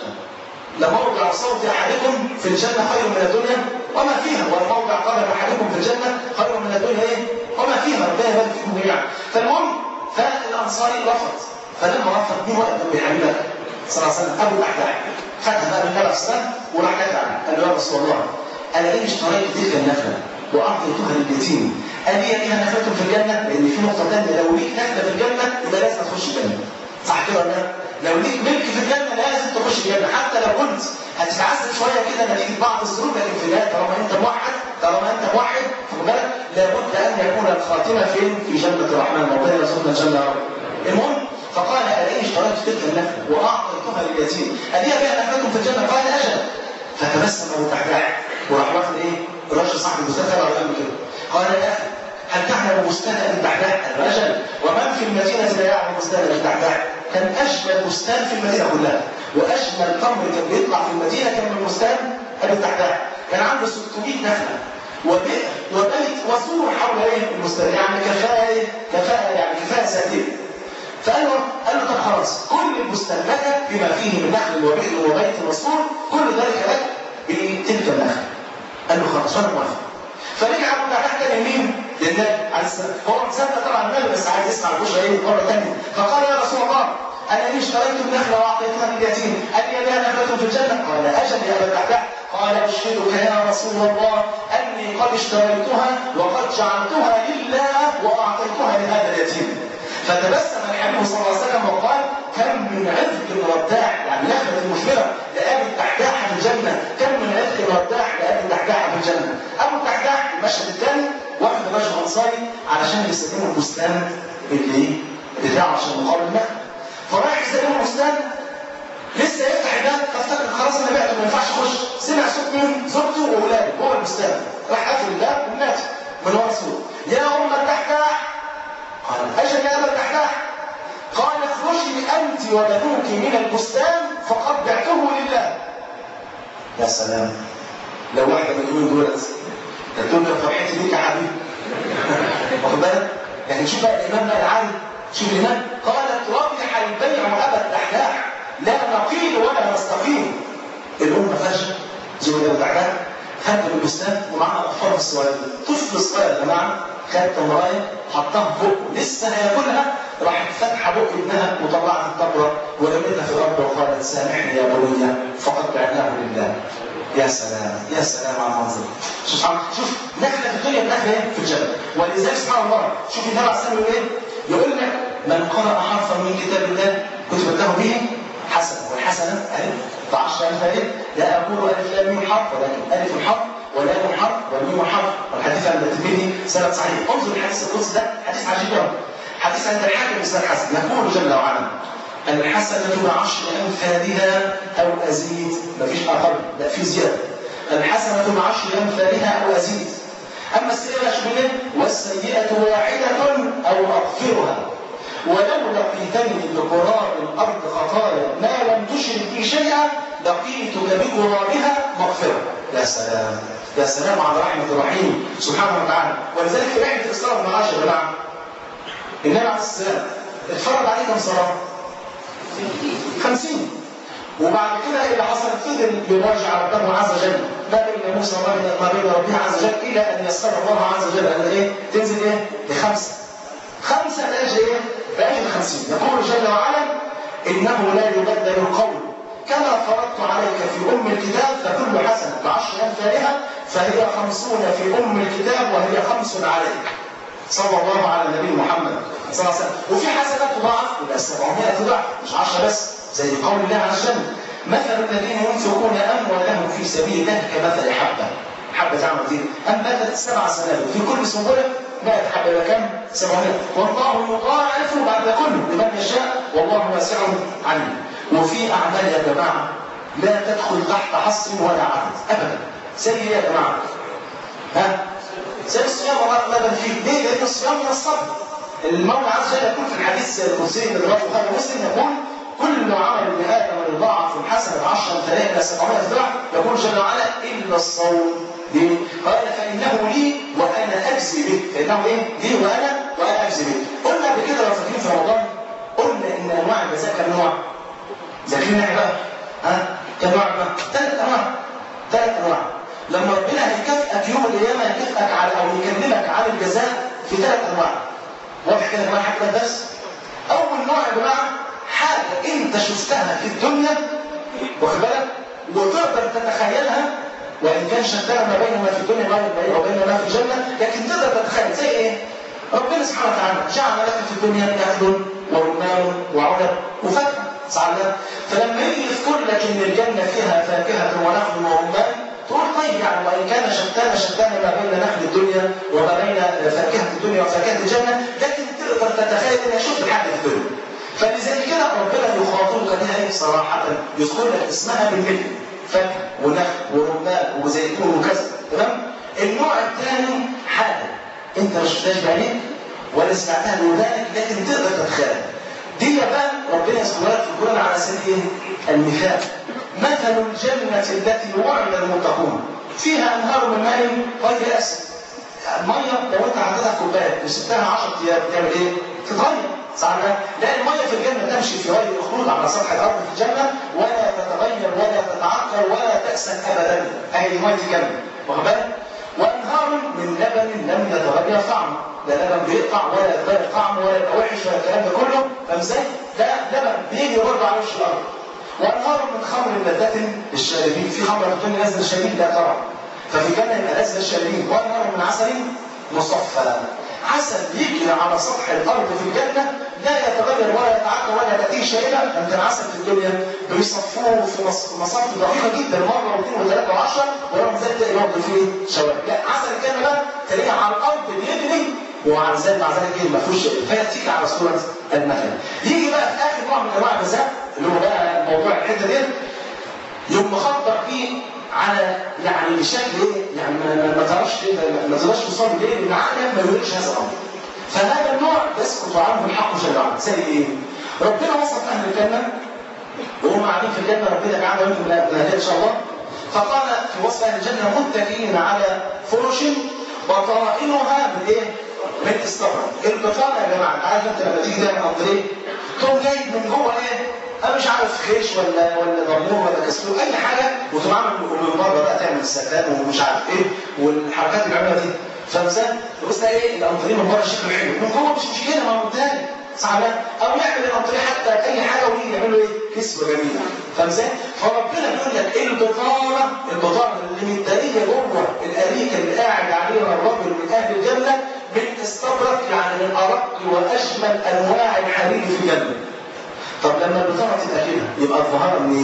لموضع صوت احدكم في الجنه خير من الدنيا وما فيها ولموضع قدم احدكم في الجنه خير من الدنيا ايه؟ وما فيها ربنا يبارك فيكم جميعا فالمهم فالانصاري رفض فلما رفض مين وقت بحبيبك صلى الله عليه وسلم ابو الاحداث خدها بقى بالنبي عليه الصلاه وراح كتب قال له يا رسول الله انا ليه اشتريت تلك النخله واعطيتها لليتيم قال لي ليها نخله في الجنه لان في نقطه ثانيه لو ليك نخله في الجنه يبقى لازم تخش الجنه صح كده ولا لو ليك ملك في الجنه لازم تخش الجنه حتى لو كنت هتتعذب شويه كده نتيجه بعض الظروف لكن في النهايه طالما انت موحد طالما انت موحد خد بالك لابد ان يكون الخاتمه فين؟ في جنه الرحمن ربنا يرزقنا الجنه يا رب المهم فقال ألئي اشتريت تلك النخلة وأعطيتها لليتيم ألي بها نخلتكم في الجنة قال أجل فتبسم أبو الدحداح وراح واخد إيه؟ الراجل صاحب البستان تبعه جنبه كده قال يا أخي هل تعلم بستان أبي الدحداح؟ قال أجل ومن في المدينة لا يعلم بستان أبي الدحداح؟ كان أجمل بستان في المدينة كلها وأجمل تمر كان بيطلع في المدينة كان من بستان أبي الدحداح كان عنده 600 نخلة وبئر وبيت وسور حول ايه البستان يعني كفايه كفايه يعني كفايه ذاتيه فقال له قال له طب خلاص كل البستان لك بما فيه من نخل وبئر وبيت وسور كل ذلك لك بتلك النخل قال له خلاص وانا موافق فرجع ابو الدحداح تاني مين؟ للنبي عليه السلام هو مصدق طبعا النبي بس عايز يسمع البشرى ايه مره ثانيه فقال يا رسول الله انا ليه اشتريت النخله واعطيتها لليتيم؟ قال لي لها نخله في الجنه؟ قال اجل يا ابا الدحداح قال اشهدك يا رسول الله اني قد اشتريتها وقد جعلتها لله واعطيتها لهذا اليتيم فتبسم الحبيب صلى الله عليه وسلم وقال كم من عذق رداح يعني نخلة المشبرة لأبي الدحداح في الجنة كم من عذق رداح لأبي الدحداح في الجنة أبو الدحداح المشهد الثاني واحد رجل أنصاري علشان يستلموا البستان اللي بتاعه عشان مقابل النخل فرايح يستلموا البستان لسه يفتح الباب فافتكر خلاص انا بعته ما ينفعش اخش سمع صوت مين؟ زوجته واولاده جوه البستان راح قافل الباب ومات من ورا صوت يا ام الدحداح قال أجل يا أبا الدحداح قال اخرجي أنت وبنوك من البستان فقد بعته لله يا سلام لو واحدة من دول دولت تقول له فرحتي بيك يا حبيبي واخد بالك يعني شوف بقى الإمام بقى العالي شوف الإمام قالت ربح البيع أبا الدحداح لا نقيل ولا نستقيم الأمة فاشلة زي أبو الدحداح خد من البستان ومعاه أطفال الصغيرين طفل صغير يا جماعة خد تمرايه حطها في بقه لسه هياكلها راحت فاتحه بق ابنها وطلعت التمره ورميتها في الارض وقالت سامحني يا بني فقد بعناه لله يا سلام يا سلام على المنظر سبحان شوف نخله في الدنيا نخله ايه في الجنه ولذلك سبحان الله شوف النبي عليه الصلاه والسلام ايه يقول لك من قرأ حرفا من كتاب الله كتبت له به حسنه والحسنه اهي بعشر بعشر امثاله لا اقول الف لام ميم حرف ولكن الف حرف ولام حرف والميم حرف والحديث عند الترمذي سند صحيح انظر الحديث القدسي ده حديث عجيب قوي حديث عند الحاكم بسند حسن يقول جل وعلا الحسنة بعشر أمثالها أو أزيد مفيش أقل لا في زيادة الحسنة بعشر أمثالها أو أزيد أما السيئة شبه والسيئة واحدة أو أغفرها ولو لقيتني بقرار الأرض خطايا ما لم تشرك بي شيئا لقيتك بقرارها مغفرة يا سلام يا سلام على رحمة الرحيم سبحانه وتعالى ولذلك في رحلة الإسراء والمعراج يا جماعة النبي عليه السلام اتفرج عليه كم صلاة؟ خمسين وبعد كده اللي حصل فضل يراجع ربه عز وجل ما بين موسى وما بين ربه عز وجل الى ان يسر الله عز وجل ان ايه تنزل ايه لخمسه خمسه لاجل ايه؟ لاجل خمسين يقول جل وعلا انه لا يبدل القول كما فرضت عليك في ام الكتاب فكل حسنه بعشر امثالها فهي خمسون في ام الكتاب وهي خمس عليك صلى الله على النبي محمد صلى الله عليه وسلم وفي حسنات تضاعف يبقى 700 ضعف مش 10 بس زي قول الله عز وجل مثل الذين ينفقون اموالهم في سبيل الله كمثل حبه حبه عمل دي انبتت سبع سنابل في كل سنبله 100 حبه يبقى كام؟ 700 والله يضاعف بعد كله لمن يشاء والله واسع عليم وفي اعمال يا جماعه لا تدخل تحت حصر ولا عدد ابدا زي ايه يا جماعه؟ ها؟ زي الصيام الله لا فيه ليه؟ لان الصيام من الصبر المولى عز وجل يقول في الحديث القدسي من رواه البخاري ومسلم يقول كل عمل ابن ادم يضاعف الحسنه ب 10 امثالها الى 700 ضعف يقول جل وعلا الا الصوم ليه؟ قال فانه لي وانا اجزي به فانه ايه؟ لي وانا وانا اجزي به قلنا قبل كده لو فاكرين في رمضان قلنا ان انواع الجزاء كم نوع؟ ذاكرين احنا بقى ها؟ كم نوع بقى؟ ثلاث انواع ثلاث انواع لما ربنا هيكافئك يوم القيامه هيكافئك على او يكلمك على الجزاء في ثلاث انواع واضح كده يا جماعه حاجه بس اول نوع يا جماعه حاجه انت شفتها في الدنيا واخد بالك وتقدر تتخيلها وان كان شتان ما بين ما في الدنيا وبين ما في الجنه لكن تقدر تتخيل زي ايه؟ ربنا سبحانه وتعالى جعل لك في الدنيا نخل ورمان وعنب وفاكهه صح فلما يجي يذكر لك ان الجنه فيها فاكهه ونخل ورمان تقول طيب يعني وان كان شتان شتان ما بين نخل الدنيا وما بين فاكهه الدنيا وفاكهه الجنه لكن تقدر تتخيل ان اشوف الحاجه في الدنيا فلذلك كده ربنا يخاطبك بها صراحه يذكر لك اسمها بالمثل فاكهه ونخل ورمان وزيتون وكذا تمام النوع الثاني حاجه انت ما شفتهاش بعينيك ولا سمعتها بودانك لكن تقدر تتخيل دي بقى ربنا يذكرها في القران على سبيل المثال مثل الجنة التي وعد المتقون فيها أنهار من ماء غير أسد المية لو أنت عندها كوباية وسبتها 10 أيام تعمل إيه؟ تتغير صح لا المية في الجنة تمشي في غير الخلود على سطح الأرض في الجنة ولا تتغير ولا تتعكر ولا تأسن أبدا أهي المية في الجنة واخد بالك؟ وأنهار من لبن لم يتغير طعمه لا لبن بيقطع ولا يتغير طعمه ولا يبقى وحش ولا الكلام ده كله فاهم ازاي؟ ده لبن بيجي برضه على وش الأرض وانهار من خمر لذة الشاربين في خمر في الدنيا لازم الشاربين لا طبعا ففي الجنة يبقى لازم الشاربين وانهار من عسل مصفى عسل يجري على سطح الارض في الجنة لا يتغير ولا يتعكر ولا تأتيه شائبة انت العسل في الدنيا بيصفوه في مصاف دقيقة جدا مرة واثنين وثلاثة وعشرة ورغم ذلك تلاقي برضه فيه شوائب لا عسل الجنة بقى تلاقيه على الارض بيجري ومع ذلك مع ذلك ايه ما فيهوش فيأتيك على صورة المثل يجي بقى في اخر نوع من انواع الجزاء اللي هو بقى موضوع الحته دي يوم مخبر فيه على يعني شكل ايه يعني ما, ما تعرفش ما تقدرش توصل ليه ان عقلك ما يقولش هذا الامر فهذا النوع يسقط عنه الحق جل وعلا زي ايه؟ ربنا وصف اهل الجنه وهم قاعدين في الجنه ربنا جعلنا منكم من ان شاء الله فقال في وصف اهل الجنه متكئين على فرش بطائنها من ايه؟ من استبرق البطانه يا جماعه عارف انت لما تيجي تعمل انطريه تقوم جايب من جوه ايه؟ انا مش عارف خيش ولا ولا ضمور ولا كسلوك اي حاجه وتقوم عامل من بره بقى تعمل السكان ومش عارف ايه والحركات اللي بيعملها دي فاهم ازاي؟ بص ايه الانطريه من بره شكله حلو من جوه مش مشكله ما هو تاني صح او يعمل الانطريه حتى اي حاجه ويجي يعملوا ايه؟ كسوه جميله فاهم ازاي؟ فربنا بيقول لك البطانه البطانه اللي متداريه جوه الاريكه اللي قاعد عليها الرجل من اهل الجنه بتستبرق يعني من ارق واجمل انواع الحرير في الجنه طب لما البطانه تبقى كده يبقى الظهار منين؟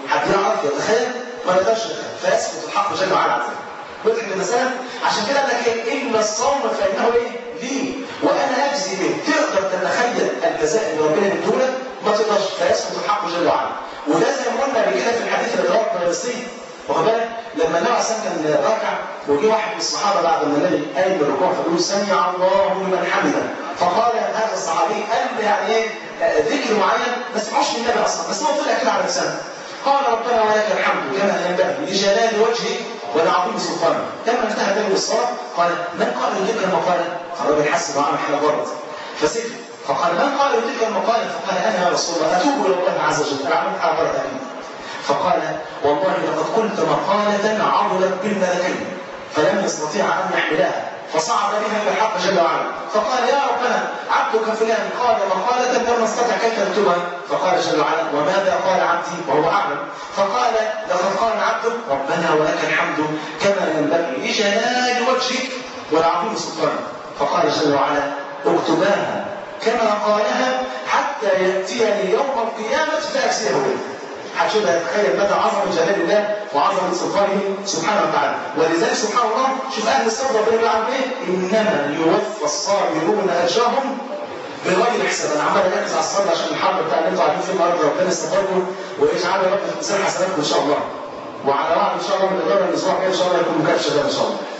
حد يعرف يتخيل ما يقدرش فيسقط الحق جل وعلا عز وجل وضح المسألة عشان كده قال لك إيه؟ إن الصوم فإنه إيه؟ لي وأنا أجزي به تقدر تتخيل الجزاء اللي ربنا بيديهولك ما تقدرش فيسقط الحق جل وعلا وده زي ما قلنا قبل كده في الحديث اللي رواه الطيالسي واخد بالك لما النبي عليه الصلاه كان راكع وجه واحد من الصحابه بعد ما النبي قام من الركوع فقال سمع الله لمن حمده فقال هذا الصحابي قال يعني ايه ذكر معين ما سمعوش من النبي اصلا بس هو طلع كده على لسانه قال ربنا ولك الحمد كما ينبغي لجلال وجهك ولعظيم سلطانك لما انتهى تاني الصلاه قال من قال تلك المقاله؟ الراجل حس انه عمل حاجه غلط فسكت فقال من قال تلك المقاله؟ فقال انا يا رسول الله اتوب الى الله عز وجل انا عملت حاجه غلط اكيد فقال والله لقد قلت مقالة عضلت بالملكين فلم يستطيع أن يحملها فصعد بها إلى الحق جل وعلا فقال يا ربنا عبدك فلان قال مقالة لم نستطع كيف نكتبها فقال جل وعلا وماذا قال عبدي وهو أعلم فقال لقد قال عبدك ربنا ولك الحمد كما ينبغي لجلال وجهك والعظيم سلطانك فقال جل وعلا اكتباها كما قالها حتى يأتيني يوم القيامة فأكسيه به هتشوف هتتخيل مدى عظمه جلال الله وعظمه سلطانه سبحانه وتعالى ولذلك سبحان الله شوف اهل الصبر ربنا بيقول عنهم ايه؟ انما يوفى الصابرون اجرهم بغير حساب انا عمال اركز على الصبر عشان الحرب بتاع اللي انتوا قاعدين فيه النهارده ربنا يستقركم ويجعل يا رب في ميزان حسناتكم ان شاء الله وعلى وعد ان شاء الله من الاداره الاسبوع الجاي ان شاء الله يكون مكافاه شباب ان شاء الله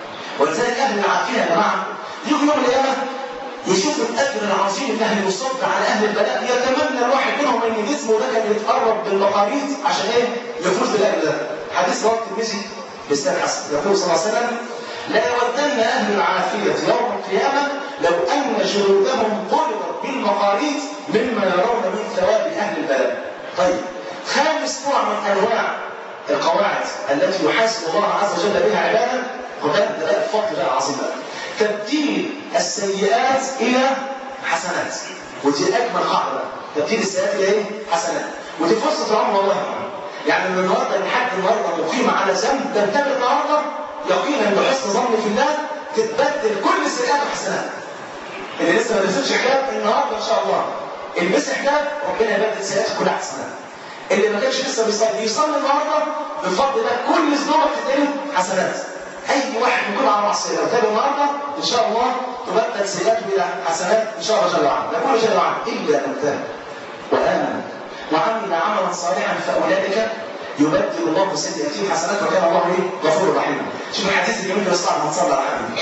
ولذلك اهل العافيه يا جماعه يجوا يوم القيامه يشوف الاجر العظيم اللي اهل الصبر على اهل البلاء يتمنى الواحد منهم ان جسمه ده كان يتقرب بالمقاريض عشان ايه؟ يفوز بالاجر ده. حديث رواه الترمذي بإسناد حسن يقول صلى الله عليه وسلم لا يودن اهل العافيه يوم القيامه لو ان جلودهم قرضت بالمقاريض مما يرون من ثواب اهل البلاء. طيب خامس نوع من انواع القواعد التي يحاسب الله عز وجل بها عباده وده ده الفضل بقى العظيم بقى. تبديل السيئات الى حسنات ودي اجمل قاعده تبديل السيئات الى ايه؟ حسنات ودي فرصه العمر والله يعني من النهارده لحد النهارده مقيم على ذنب تنتبه النهارده يقينا بحسن ظن في الله تتبدل كل السيئات حسنات اللي لسه ما لبسش حجاب النهارده ان شاء الله البس حجاب ربنا يبدل سيئاته كلها حسنات اللي ما كانش لسه بيصلي يصلي النهارده بفضل الله كل ذنوبك تتقلب حسنات اي واحد يكون على معصيه لو تاب النهارده ان شاء الله تبدل سيئاته الى حسنات ان شاء الله جل وعلا يقول جل وعلا الا من تاب وامن وعمل عملا صالحا فاولئك يبدل الله سيئاتهم حسنات وكان الله ايه غفور رحيم شوف الحديث الجميل اللي استعمل من صلى على حبيبي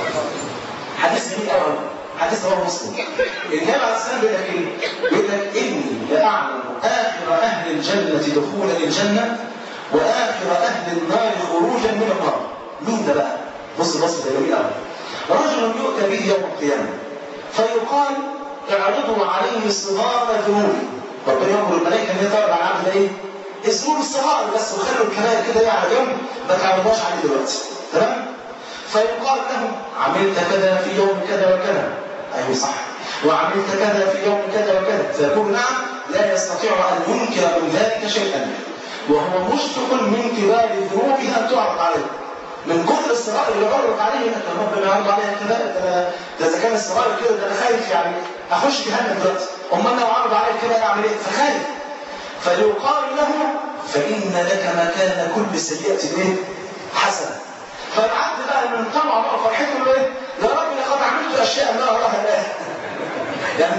حديث جميل قوي حديث رواه مسلم النبي عليه السلام بيقول لك ايه؟ بيقول لك اني لاعلم اخر اهل الجنه دخولا الجنه واخر اهل النار خروجا من النار مين ده بقى؟ بص بص ده جميل قوي رجل يؤتى به يوم القيامه فيقال اعرضوا عليه صغار ذنوبه ربنا يامر الملائكه ان هي تعرض على العبد ده ايه؟ الذنوب الصغائر بس وخلوا الكبائر كده ايه على جنب ما تعرضهاش عليه دلوقتي تمام؟ فيقال له عملت كذا في يوم كذا وكذا ايوه صح وعملت كذا في يوم كذا وكذا فيقول نعم لا يستطيع ان ينكر من ذلك شيئا وهو مشفق من كبار ذنوبه ان تعرض عليه من كثر الصغائر اللي عرض عليه انك ربنا يعرض عليها كبائر ده ده اذا كان الصغائر كده ده انا خايف يعني اخش جهنم دلوقتي امال لو عرض عليا الكبائر اعمل ايه؟ فخايف فيقال له فان لك مكان كل سيئه ايه؟ حسنه فالعبد بقى من طمع بقى فرحته له ايه؟ يا رب لقد عملت اشياء لا اراها الان يعني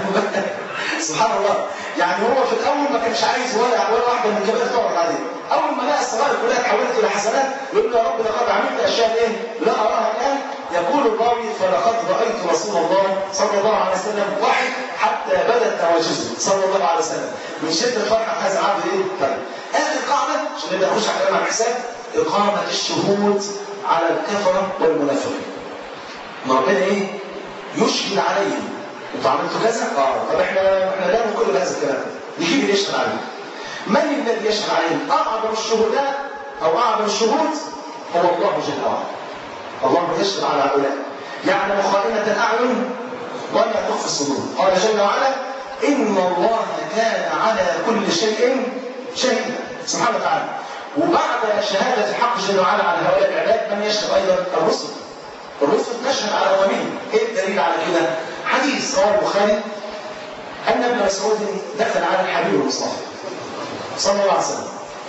سبحان الله يعني هو في الاول ما كانش عايز ولا ولا واحده من الكبائر تعرض عليه اول ما لقى الصغائر كلها اتحولت الى حسنات يقول له يا رب لقد عملت اشياء ايه؟ لا اراها الان يقول الراوي فلقد رايت رسول الله صلى الله عليه وسلم ضحك حتى بدت نواجذه صلى الله عليه وسلم من شده فرحه هذا العبد ايه؟ طيب اخر قاعده عشان نبدا نخش على كلام الحساب اقامه الشهود على الكفره والمنافقين. ما ربنا ايه؟ يشهد عليهم انتوا عملتوا كذا؟ اه طب احنا احنا لا نقول هذا الكلام نجيب اللي يشهد عليهم. من الذي يشهد عليهم؟ اعظم الشهداء او اعظم الشهود هو الله جل وعلا. الله يشهد على هؤلاء. يعلم خائنة الأعين وما تخفي الصدور. قال جل وعلا: إن الله كان على كل شيء شهيدا. سبحانه وتعالى. وبعد شهادة الحق جل وعلا على هؤلاء العباد من يشهد أيضا الرسل. الرسل تشهد على أممهم. إيه الدليل على كده؟ حديث رواه البخاري أن ابن مسعود دخل على الحبيب المصطفى صلى الله عليه وسلم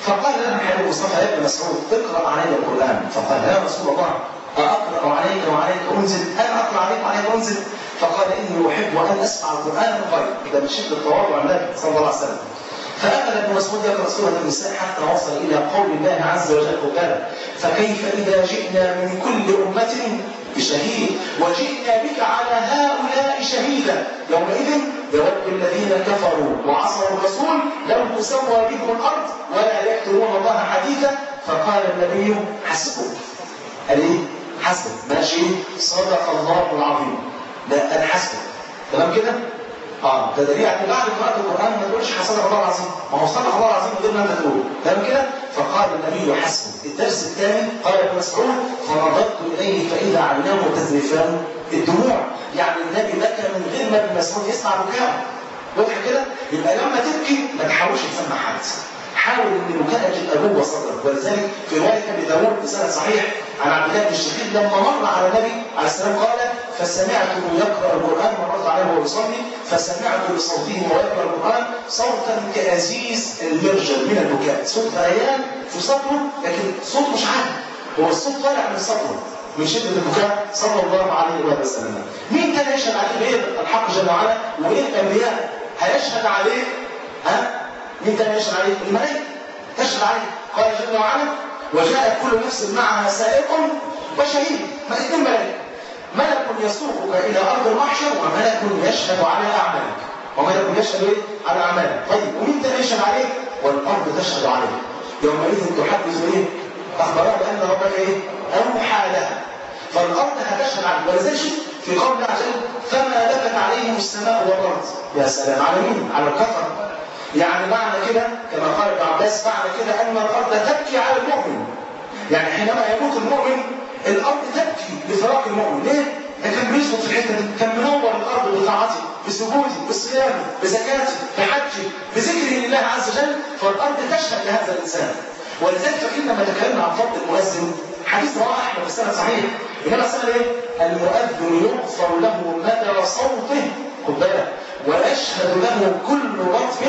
فقال له الحبيب مصطفى يا ابن مسعود اقرا علي القران فقال يا رسول الله أقرأ عليك وعليك أنزل أنا أقرأ عليك وعليك أنزل فقال إني أحب أن أسمع القرآن من غيرك ده من شدة تواضع النبي صلى الله عليه وسلم فأخذ ابن مسعود يقرأ سورة النساء حتى وصل إلى قول الله عز وجل قال فكيف إذا جئنا من كل أمة بشهيد وجئنا بك على هؤلاء شهيدا يومئذ يود الذين كفروا وعصوا الرسول لو تسوى بهم الأرض ولا يكتمون الله حديثا فقال النبي حسبك قال ايه؟ حسبك ماشي صدق الله العظيم ده انا حسبك تمام كده؟ اه ده دليل على بعد قراءة القرآن ما تقولش صدق الله العظيم ما هو صدق الله العظيم غير ما انت تقول تمام كده؟ فقال النبي حسبك الدرس الثاني قال ابن مسعود فنظرت اليه فاذا عيناه تذرفان الدموع يعني النبي بكى من غير ما ابن مسعود يسمع بكاءه واضح كده؟ يبقى لما تبكي ما تحاولش تسمع حد حاول ان البكاء يبقى جوه صدرك ولذلك في روايه ابي داوود بسند صحيح عن عبد الله بن الشقيق لما مر على النبي عليه السلام قال فسمعته يقرا القران مرت عليه وهو يصلي فسمعت بصوته وهو يقرا القران صوتا كازيز المرجل من البكاء صوت غليان في صدره لكن صوت مش عادي هو الصوت طالع من صدره من شدة البكاء صلى الله عليه وآله وسلم. مين كان يشهد عليه غير الحق جل وعلا وغير الأنبياء؟ هيشهد عليه ها؟ مين كان يشهد عليه؟ الملائكة تشهد عليه قال جل وعلا وجاءت كل نفس معها سائق وشهيد ما اثنين ملائكة ملك يسوقك إلى أرض المحشر وملك يشهد على أعمالك وملك يشهد إيه؟ على أعمالك طيب ومين كان يشهد عليه؟ والأرض تشهد عليه يومئذ تحدث إيه؟ أخبرها بأن ربك إيه؟ أوحى لها فالأرض هتشهد عليه ولذلك في قول الله عز وجل فما بكت عليهم السماء والأرض يا سلام على مين؟ على الكفر يعني معنى كده كما قال ابن عباس معنى كده ان الارض تبكي على المؤمن يعني حينما يموت المؤمن الارض تبكي لفراق المؤمن ليه؟ ده كان بيسقط في الحته دي كان منور الارض بطاعته بسجوده بصيامه بزكاته بحجه بذكره لله عز وجل فالارض تشهد لهذا الانسان ولذلك فاكرين لما تكلمنا عن فضل المؤذن حديث رواه احمد في السنه صحيح انما السنه ايه؟ المؤذن يغفر له مدى صوته خد بالك ويشهد له كل رطب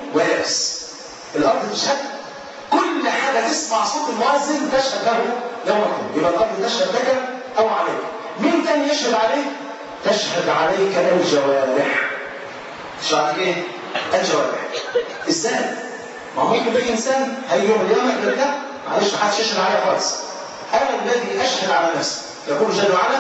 ويابس الارض تشهد كل حاجه تسمع صوت المؤذن تشهد له يوم القيامه يبقى الارض تشهد لك او عليك مين تاني يشهد عليك تشهد عليك الجوارح تشهد عليك ايه الجوارح ازاي ما هو ممكن يجي انسان هيجي يوم القيامه يقول لا معلش ما حدش يشهد عليا خالص انا الذي اشهد على نفسي يقول جل وعلا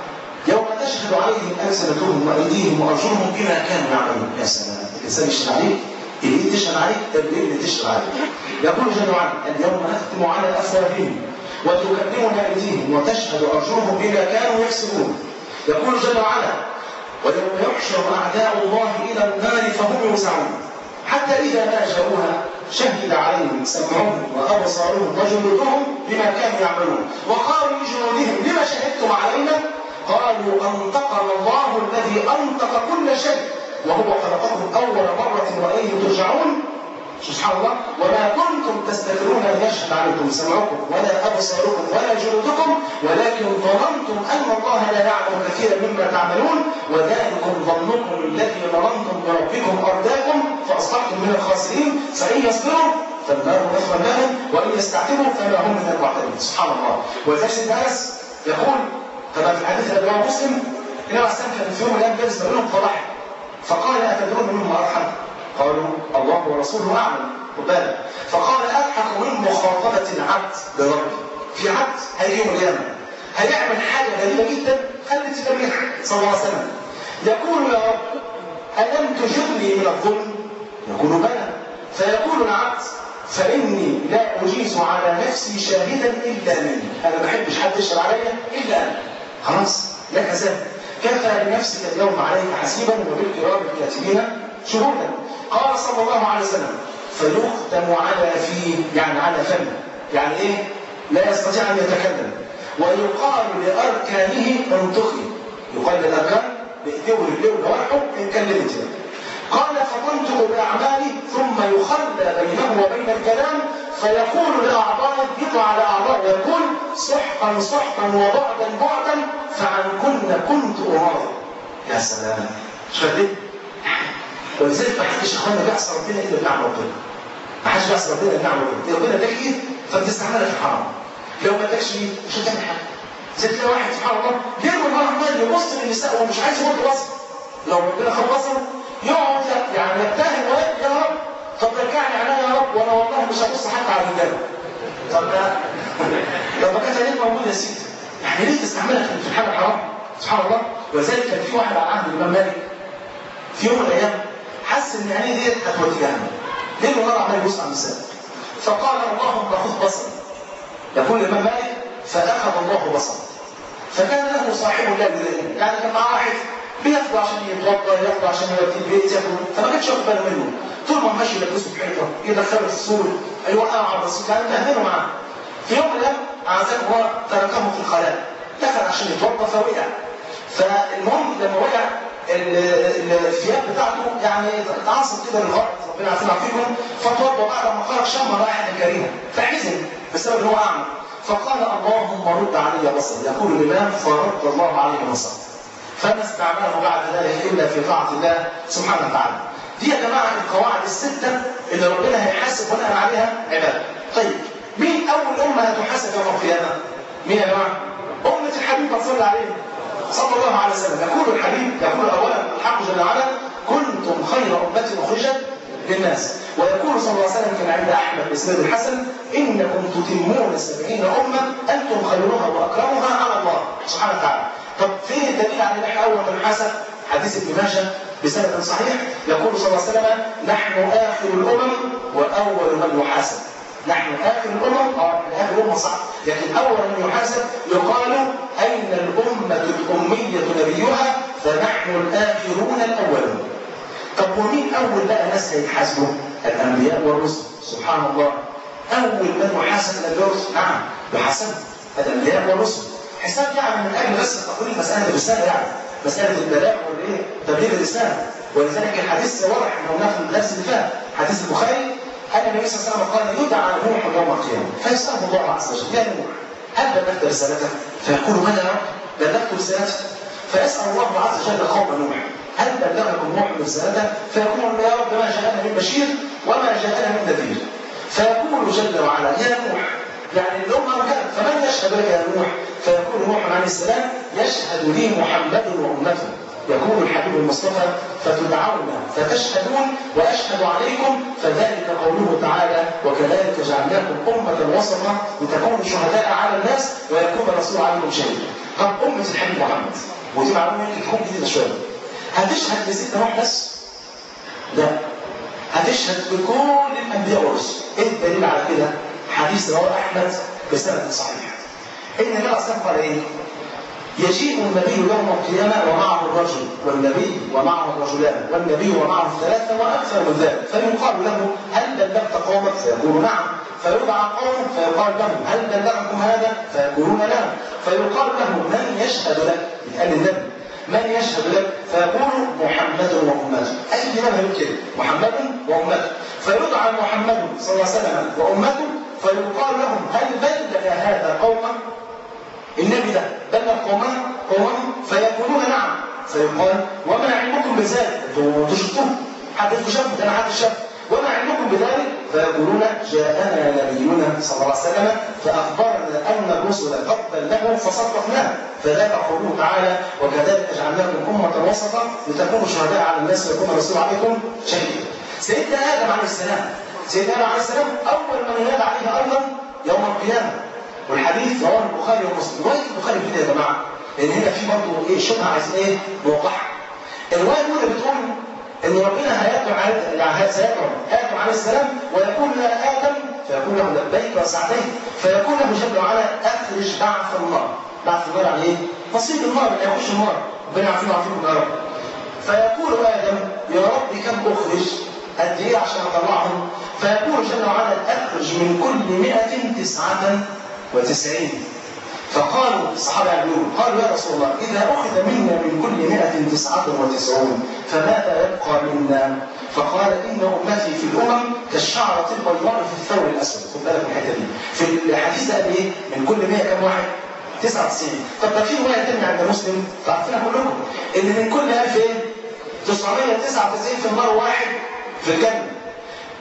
يوم تشهد عليهم ألسنتهم وأيديهم وأرجلهم بما كانوا يعملون يا سلام الإنسان يشهد عليك الإيد تشهد عليك الرجل تشهد عليك يقول جل وعلا اليوم نختم على أفواههم وتكلمنا أيديهم وتشهد أرجلهم بما كانوا يكسبون يقول جل وعلا ويوم يحشر أعداء الله إلى النار فهم يوزعون حتى إذا ما جاءوها شهد عليهم سمعهم وأبصارهم وجلودهم بما كانوا يعملون وقالوا لجلودهم لما شهدتم علينا قالوا أنطقنا الله الذي أنطق كل شيء وهو خلقكم أول مرة وإليه ترجعون سبحان الله وما كنتم تستكبرون أن يشهد عليكم سمعكم ولا أبصاركم ولا جلودكم ولكن ظننتم أن الله لا يعلم كثيرا مما تعملون وذلكم ظنكم الذي ظننتم بربكم أرداكم فأصبحتم من الخاسرين فإن يصبروا فالنار مثوى لهم وإن يستعتبوا فما هم من المعتدين سبحان الله ولذلك سيدنا أنس يقول كما في الحديث الذي رواه مسلم ان النبي عليه كان في يوم من الايام جالس بينهم فضحك فقال اتدرون منهم ارحم؟ قالوا الله ورسوله اعلم خد بالك فقال اضحك من مخاطبه العبد بربه في عبد هيجي يوم القيامه هيعمل حاجه غريبه جدا خلت تبريح صلى الله عليه وسلم يقول يا رب الم تجرني من الظلم؟ يقول بلى فيقول العبد فإني لا أجيز على نفسي شاهدا إلا مني أنا ما بحبش حد يشهد عليا إلا أنا خلاص لك ذلك كفى بنفسك اليوم عليك حسيبا وبالكرام الكاتبين شهودا قال صلى الله عليه وسلم فيختم على فيه يعني على فم يعني ايه لا يستطيع ان يتكلم ويقال لاركانه انطقي يقال للاركان بايديه ورجليه وجوارحه ان كلمت قال فتنطق باعمالي ثم يخلى بينه وبين الكلام فيقول لاعضائه يطلع على اعضائه ويقول سحقا سحقا وبعدا بعدا فعنكن كنت اراضي يا سلام مش فاهم ولذلك ما حدش اخوانا بيعصى ربنا الا بنعم ربنا ما حدش بيعصي ربنا النعمه دي ربنا اداك ايد فبتستعملها في الحرام لو ما اداكش ايد مش هتعمل حاجه زي تلاقي واحد سبحان الله ليه والله عمال يبص للنساء وهو مش عايز يمد بصر لو ربنا خد بصره يقعد يعني يبتهل ويقول يا رب طب رجعني عليا يا رب وانا والله مش هبص حتى على الرجاله طب ده لو ما كانت عينيك موجوده يا سيدي يعني ليه تستعملها في الحاجه الحرام سبحان الله ولذلك كان في واحد على عهد الامام مالك في يوم من الايام حس ان عينيه ديت هتودي جهنم ليه ونهار عمال يبص على النساء فقال اللهم خذ بصري يقول الامام مالك فاخذ الله بصره فكان له صاحب لا يدري يعني كان معاه واحد بياخده عشان يتوضا ياخده عشان يوديه البيت ياخده فما كانش واخد باله منه طول ما ماشي يلبسه في حيطه يدخله في السور يوقعه على الرصيف كان مهمله معاه في يوم من الايام عزاه الله تركه في الخلاء دخل عشان يتوضا فوقع فالمهم لما وقع الثياب بتاعته يعني اتعصب كده للغرب ربنا يعافينا فيكم فتوضا بعد ما خرج شم رائحه كريمه فحزن بسبب ان هو اعمى فقال اللهم رد علي بصري يقول الامام فرد الله عليه بصره فما استعمله بعد ذلك الا في طاعه الله سبحانه وتعالى دي يا جماعه القواعد السته اللي ربنا هيحاسب بناء عليها عباده طيب مين اول امه هتحاسب يوم القيامه مين يا جماعه امه الحبيب صلى عليه صلى الله عليه وسلم يقول الحبيب يقول اولا الحق جل وعلا كنتم خير امه اخرجت للناس ويقول صلى الله عليه وسلم كما عند احمد باسناد الحسن انكم تتمون سبعين امه انتم خيرها واكرمها على الله سبحانه وتعالى طب فين الدليل على ان احنا اول من حسب حديث ابن ماجه بسند صحيح يقول صلى الله عليه وسلم نحن اخر الامم واول من يحاسب نحن اخر الامم اه اخر الامه صح لكن اول من يحاسب يقال اين الامه الاميه نبيها فنحن الاخرون الاولون طب ومين اول بقى ناس هيتحاسبوا الانبياء والرسل سبحان الله اول من يحاسب الانبياء والرسل نعم يحاسب الانبياء والرسل حساب يعني من اجل بس تقول المساله الرساله يعني مساله البلاغ والايه تبليغ الاسلام ولذلك الحديث واضح انه ناخد الدرس اللي فات حديث البخاري ان النبي صلى الله عليه وسلم قال يدعى نوح يوم القيامه فيساله الله عز وجل يا نوح هل بلغت رسالته؟ فيقول من يا رب؟ بلغت رسالته فيسال الله عز وجل قوم نوح هل بلغكم نوح رسالته؟ فيقول يا رب ما جاءنا من بشير وما جاءنا من نذير فيقول جل وعلا يا نوح يعني الأمة كان فمن يشهد لك يا نوح فيقول نوح عليه السلام يشهد لي محمد وأمته يقول الحبيب المصطفى فتدعون فتشهدون وأشهد عليكم فذلك قوله تعالى وكذلك جعلناكم أمة وسطا لتكونوا شهداء على الناس ويكون الرسول عليكم شهيدا طب أمة الحبيب محمد ودي معلومة يمكن تكون جديدة شوية هتشهد لسيدنا نوح بس؟ لا هتشهد بكل الأنبياء والرسل إيه الدليل على كده؟ حديث رواه احمد بسند صحيح ان النبي صلى قال ايه يجيء النبي يوم القيامه ومعه الرجل والنبي ومعه الرجلان والنبي ومعه الثلاثه واكثر من ذلك فيقال له هل بلغت قومك فيقول نعم فيدعى قوم فيقال لهم هل بلغكم هذا فيقولون نعم فيقال له من يشهد لك يتقال النبي من يشهد لك فيقول محمد وامته اي من كده محمد وامته فيدعى محمد صلى الله عليه وسلم وامته فيقال لهم هل بلغ هذا قوما النبي ده بلغ قوما قوما فيقولون نعم فيقال وما علمكم بذلك انتوا شفتوه حد شاف ده انا حد شاف وما علمكم بذلك فيقولون جاءنا نبينا صلى الله عليه وسلم فاخبرنا ان الرسل قد بلغوا فصدقناه فذاك قوله تعالى وكذلك جعلناكم امه وسطا لتكونوا شهداء على الناس ويكون الرسول عليكم شهيدا سيدنا ادم عليه السلام سيدنا ادم عليه السلام اول من ينادى عليه ايضا يوم القيامه والحديث رواه البخاري ومسلم روايه البخاري كده يا جماعه لان هنا في برضه ايه شبهه عايزين ايه نوضحها الروايه الاولى بتقول ان ربنا هيدعو على سيدعو ادم عليه السلام ويقول يا ادم فيقول له لبيك وسعديك فيقول له جل وعلا اخرج بعث النار بعث النار يعني ايه؟ نصيب النار اللي هيخش النار ربنا يعافينا ويعافيكم يا رب فيقول ادم يا رب كم اخرج قد ايه عشان اطلعهم فيقول جل وعلا اخرج من كل مئة تسعة وتسعين فقالوا الصحابة يقولون قالوا يا رسول الله إذا أخذ منا من كل مئة تسعة وتسعون فماذا يبقى منا؟ فقال إن أمتي في الأمم كالشعرة البيضاء في الثور الأسود خد بالك من الحتة دي في الحديث قال إيه؟ من كل 100 كم واحد؟ 99 طب ده في رواية تانية عند مسلم تعرفينها كلكم إن من كل 1000 إيه؟ 999 في النار واحد في الجنة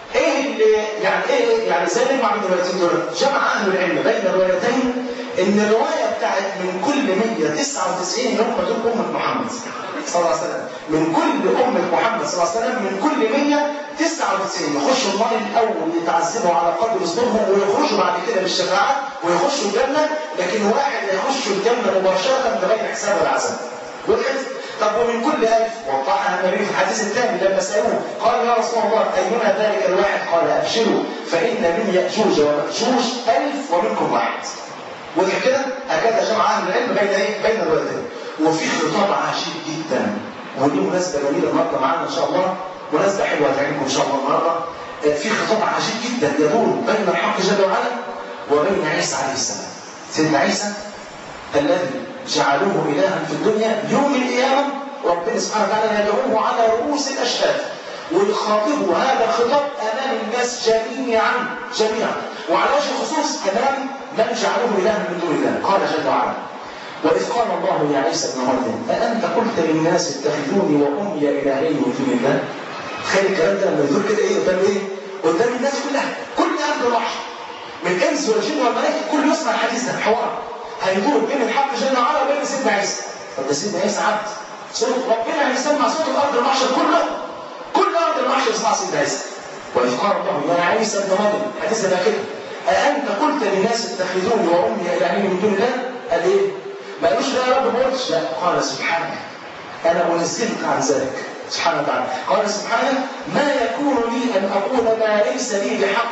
ايه اللي يعني ايه يعني ازاي نجمع بين الروايتين دول؟ جمع اهل العلم بين الروايتين ان الروايه بتاعت من كل 199 اللي هم دول امه محمد صلى الله عليه وسلم من كل امه محمد صلى الله عليه وسلم من كل 199 يخشوا النار الاول يتعذبوا على قدر ذنوبهم ويخرجوا بعد كده بالشفاعه ويخشوا الجنه لكن واحد يخش الجنه مباشره بغير حساب ولا عذاب وضحت؟ طب ومن كل ألف وضحها النبي في الحديث الثاني لما سألوه قال يا رسول الله أينا ذلك الواحد قال أبشروا فإن من يأجوج ومأجوج ألف ومنكم واحد وضح كده هكذا جمع أهل العلم بين إيه؟ بين الوالدين وفي خطاب عجيب جدا ودي مناسبة جميلة النهارده معانا إن شاء الله مناسبة حلوة تعجبكم إن شاء الله النهارده في خطاب عجيب جدا يدور بين الحق جل وعلا وبين عيسى عليه السلام سيدنا عيسى الذي جعلوه إلها في الدنيا يوم القيامة ربنا سبحانه وتعالى يدعوه على رؤوس الأشهاد ويخاطبه هذا الخطاب أمام الناس جميعا جميعا وعلى وجه الخصوص أمام من جعلوه إلها من دون الله قال جل وعلا وإذ قال الله يا عيسى ابن مريم أأنت قلت للناس اتخذوني وأمي إلهين من دون الله تخيل الكلام ده لما يدور كده إيه قدام إيه؟ قدام الناس كلها كل أهل الوحي من إنس والجن والملائكة كل يسمع الحديث ده حوار هيدور بين الحق جل وعلا وبين سيدنا عيسى طب ده سيدنا عيسى عبد صوت ربنا هيسمع صوت الارض المحشر كله كل ارض المحشر يسمع سيدنا عيسى واذ قال الله يا عيسى ابن مريم حديث ده كده أأنت قلت للناس اتخذوني وأمي إلهين من دون الله؟ قال إيه؟ ما قالوش لا يا رب ما قلتش لا قال سبحانك أنا منزلك عن ذلك سبحانه وتعالى قال سبحانه ما يكون لي أن أقول ما ليس لي بحق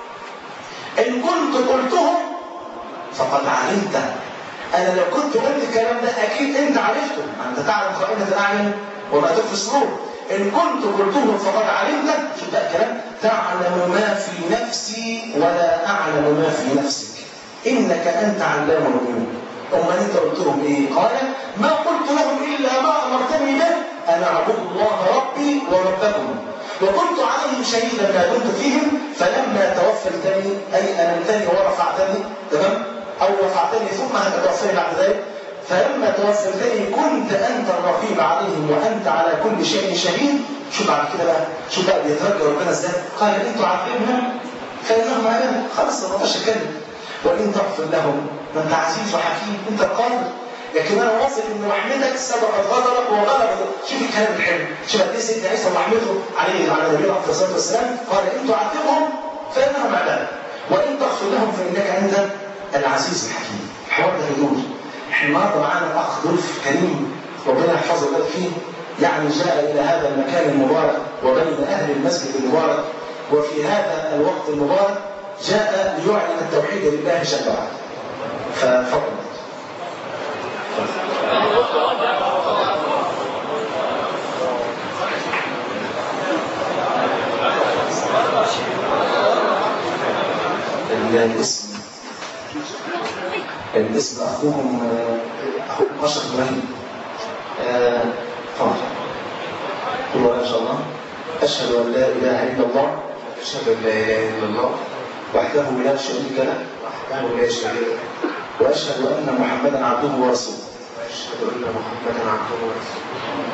إن كنت قلته فقد علمت انا لو كنت قلت الكلام ده اكيد انت عرفته انت تعلم خائنة الاعين وما تخفي الصدور ان كنت قلته فقد علمت شوف بقى الكلام تعلم ما في نفسي ولا اعلم ما في نفسك انك انت علام الغيوب امال انت قلت لهم ايه قال ما قلت لهم الا ما امرتني به ان اعبد الله ربي وربكم وكنت عليهم شهيدا ما دمت فيهم فلما توفيتني اي امنتني ورفعتني تمام أو رفعتني ثم هتتوفاني بعد ذلك فلما توفيتني كنت أنت الرقيب عليهم وأنت على كل شيء شهيد شو بعد كده بقى شو بقى بيترجى ربنا ازاي قال إن تعذبهم فإنهم عباد خلاص ما بقاش أتكلم وإن تغفر لهم ما أنت عزيز وحكيم أنت القادر لكن انا واثق ان رحمتك سبقت غضبك وغلبت شوف الكلام الحلو شوف قد ايه سيدنا عيسى ورحمته عليه على نبينا عليه الصلاه والسلام قال ان تعذبهم فانهم عباد وان تغفر لهم فانك انت العزيز الحكيم الحوار ده يدور احنا النهارده معانا الاخ ضيف كريم ربنا يحفظه ويبارك فيه يعني جاء الى هذا المكان المبارك وبين اهل المسجد المبارك وفي هذا الوقت المبارك جاء ليعلن التوحيد لله جل وعلا ففضل الاسم الاسم اخوهم اخوهم اشرف ابراهيم تفضل قولوا ان شاء الله اشهد ان لا اله الا الله أشهد أن لا إله إلا الله وحده لا شريك له وحده لا شريك له واشهد ان محمدا عبده ورسوله وأشهد أن محمدا عبده ورسوله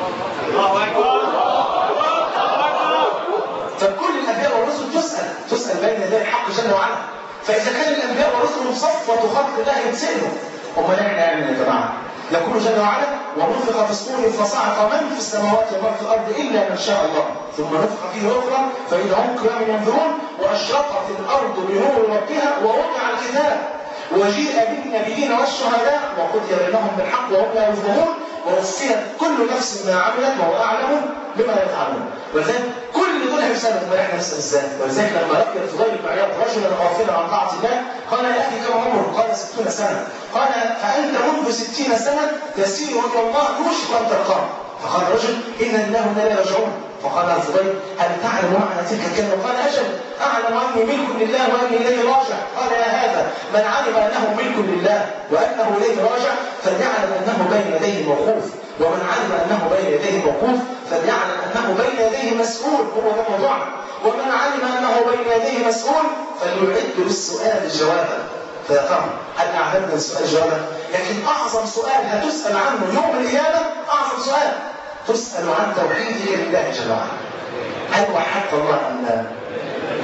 فكل الانبياء والرسل تسال تسال بين يدي الحق جل وعلا فاذا كان الانبياء والرسل صفوه خلق الله يتسالوا امال احنا نعمل يا جماعه يقول جل وعلا ونفخ في الصور فصعق من في السماوات ومن في الارض الا من شاء الله ثم نفخ فيه اخرى فاذا هم قيام ينظرون واشرقت الارض بنور ربها ووضع الكتاب وجيء بالنبيين والشهداء وقضي بينهم بالحق وهم لا يظلمون ووفيت كل نفس ما عملت وهو اعلم بما يفعلون ولذلك كل دول هيسالوا امال احنا نسال ازاي ولذلك لما لقي الفضيل بن عياض رجلا غافلا عن طاعه الله قال يا اخي كم عمرك؟ قال 60 سنه قال فانت منذ 60 سنه تسير الى الله يوشك ان تلقاه فقال الرجل ان الله لا يرجعون فقال الفضيل هل تعلم معنى تلك الكلمه؟ قال اجل اعلم اني ملك لله واني اليه راجع قال يا هذا من علم انه ملك لله وانه اليه راجع فليعلم انه بين يديه موقوف ومن علم انه بين يديه موقوف فليعلم انه بين يديه مسؤول هو ده موضوعنا ومن علم انه بين يديه مسؤول فليعد للسؤال جوابا فيا ترى هل اعلمنا السؤال جوابا؟ لكن اعظم سؤال هتسال عنه يوم القيامه اعظم سؤال تسال عن توحيدك لله جل وعلا هل وحدت الله ام لا؟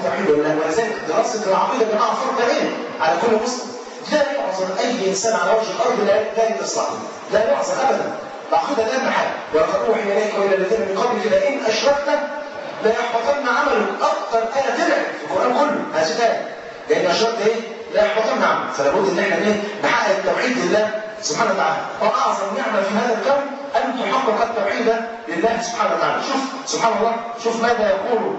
التوحيد ولا لا ولذلك دراسه العقيده يا جماعه فرض عين على كل مسلم لا يعذر اي انسان على وجه الارض لا لا يتصلح لا يعذر ابدا العقيده لا محل ولقد اوحي اليك والى الذين من قبلك لئن اشركت لا يحبطن عملك اكثر ايه تبعد في القران كله هذه الايه لان اشركت ايه؟ لا يحبطن عمل فلا بد ان احنا ايه؟ نحقق التوحيد لله سبحانه وتعالى واعظم نعمه في هذا الكون ان تحقق التوحيد لله سبحانه وتعالى شوف سبحان الله شوف ماذا يقول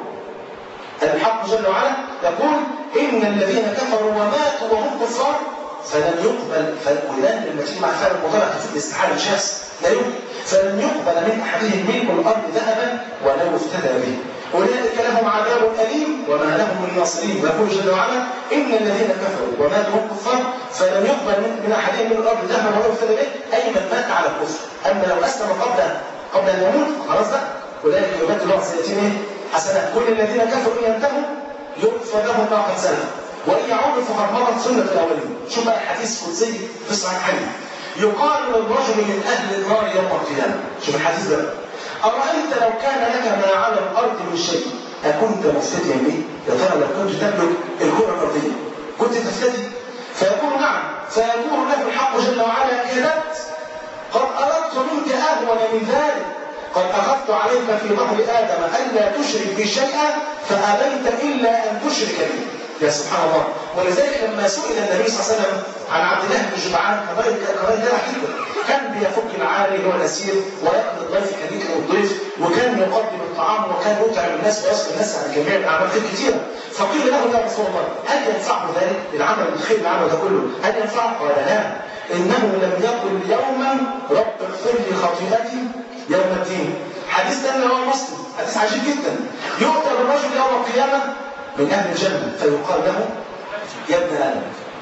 الحق جل وعلا يقول ان الذين كفروا وماتوا وهم كفار فلن يقبل فالولان لما تيجي مع فعل المضارع في الاستحاله الشخص لا يقبل فلن يقبل من احدهم ملك الارض ذهبا ولو افتدى به اولئك لهم عذاب اليم وما لهم من ناصرين ويقول جل وعلا ان الذين كفروا وماتوا وهم كفار فلن يقبل من, من احدهم من الارض ذهبا ولو افتدى به اي من مات على الكفر اما لو اسلم قبل قبل ان يموت خلاص بقى اولئك يبدل الله سيئاتهم ايه؟ حسنات كل الذين كفروا ان ينتهوا يغفر لهم ما قد سلف وان يعودوا فقد مضت سنه الاولين شوف بقى الحديث قدسي في الصحيحين يقال للرجل من اهل النار يوم القيامه شوف الحديث ده ارايت لو كان لك ما على الارض من شيء اكنت مفتديا به يا ترى لو كنت تملك الكره الارضيه كنت تفتدي فيقول نعم فيقول له الحق جل وعلا كذبت قد اردت منك اهون من ذلك قد أخذت عليك في ظهر آدم ألا تشرك بي شيئا فأبيت إلا أن تشرك بي يا سبحان الله ولذلك لما سئل النبي صلى الله عليه وسلم عن عبد الله بن جدعان قضايا قضايا ده حكمه كان بيفك العاري اللي هو الاسير ويقضي الضيف كبير الضيف وكان يقدم الطعام وكان يطعم الناس ويصل الناس عن جميع الاعمال خير كثيره فقيل له يا رسول الله هل ينفعه ذلك العمل الخير اللي عمله ده كله هل ينفعه؟ قال لا انه لم يقل يوما رب اغفر لي خطيئتي يوم الدين حديث ده اللي هو مسلم حديث عجيب جدا يؤتى بالرجل يوم القيامه من اهل الجنه فيقال له يا ابن ادم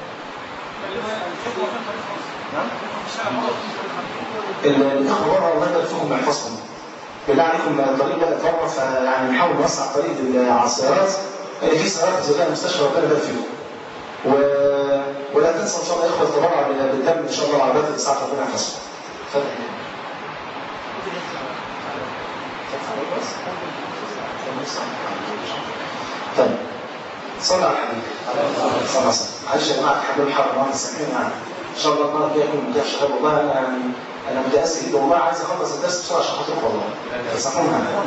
الاخوه بره الله يبارك فيكم ويحفظكم بالله عليكم الطريق بقى بره فيعني نحاول نوسع طريق السيارات لان في سيارات زي المستشفى ربنا يبارك فيكم و... ولا تنسوا ان شاء الله يا اخوه التبرع بالدم ان شاء الله العربيات اللي ساعه ربنا يحفظكم اتفضل طيب صلى على الحبيب صلى الله عليه وسلم معلش يا جماعه تحملوا الحر ما تسامحوني يعني ان شاء الله المره الجايه يكون مدير شباب والله انا يعني انا متاسف جدا والله عايز اخلص الدرس بسرعه عشان خاطركم والله سامحونا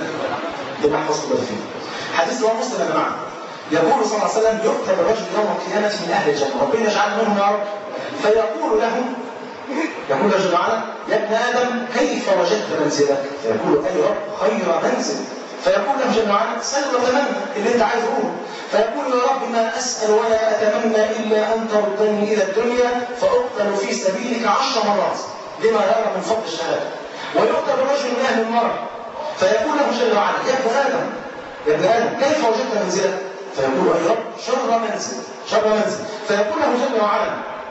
ربنا يحفظكم الله فيه حديث رواه مسلم يا جماعه يقول صلى الله عليه وسلم يكتب الرجل يوم القيامه من اهل الجنه ربنا يجعلنا منهم يا رب فيقول له يقول جل وعلا يا ابن ادم كيف وجدت منزلك؟ فيقول اي رب خير منزل فيقول له جل وعلا سل وتمنى اللي انت عايزه قوله فيقول يا رب ما اسال ولا اتمنى الا ان تردني الى الدنيا فاقتل في سبيلك عشر مرات لما يرى من فضل الشهاده ويؤتى بالرجل من اهل النار فيقول له جل وعلا يا ابن ادم يا ابن ادم كيف وجدت منزلك؟ فيقول اي رب شر منزل شر منزل فيقول له جل وعلا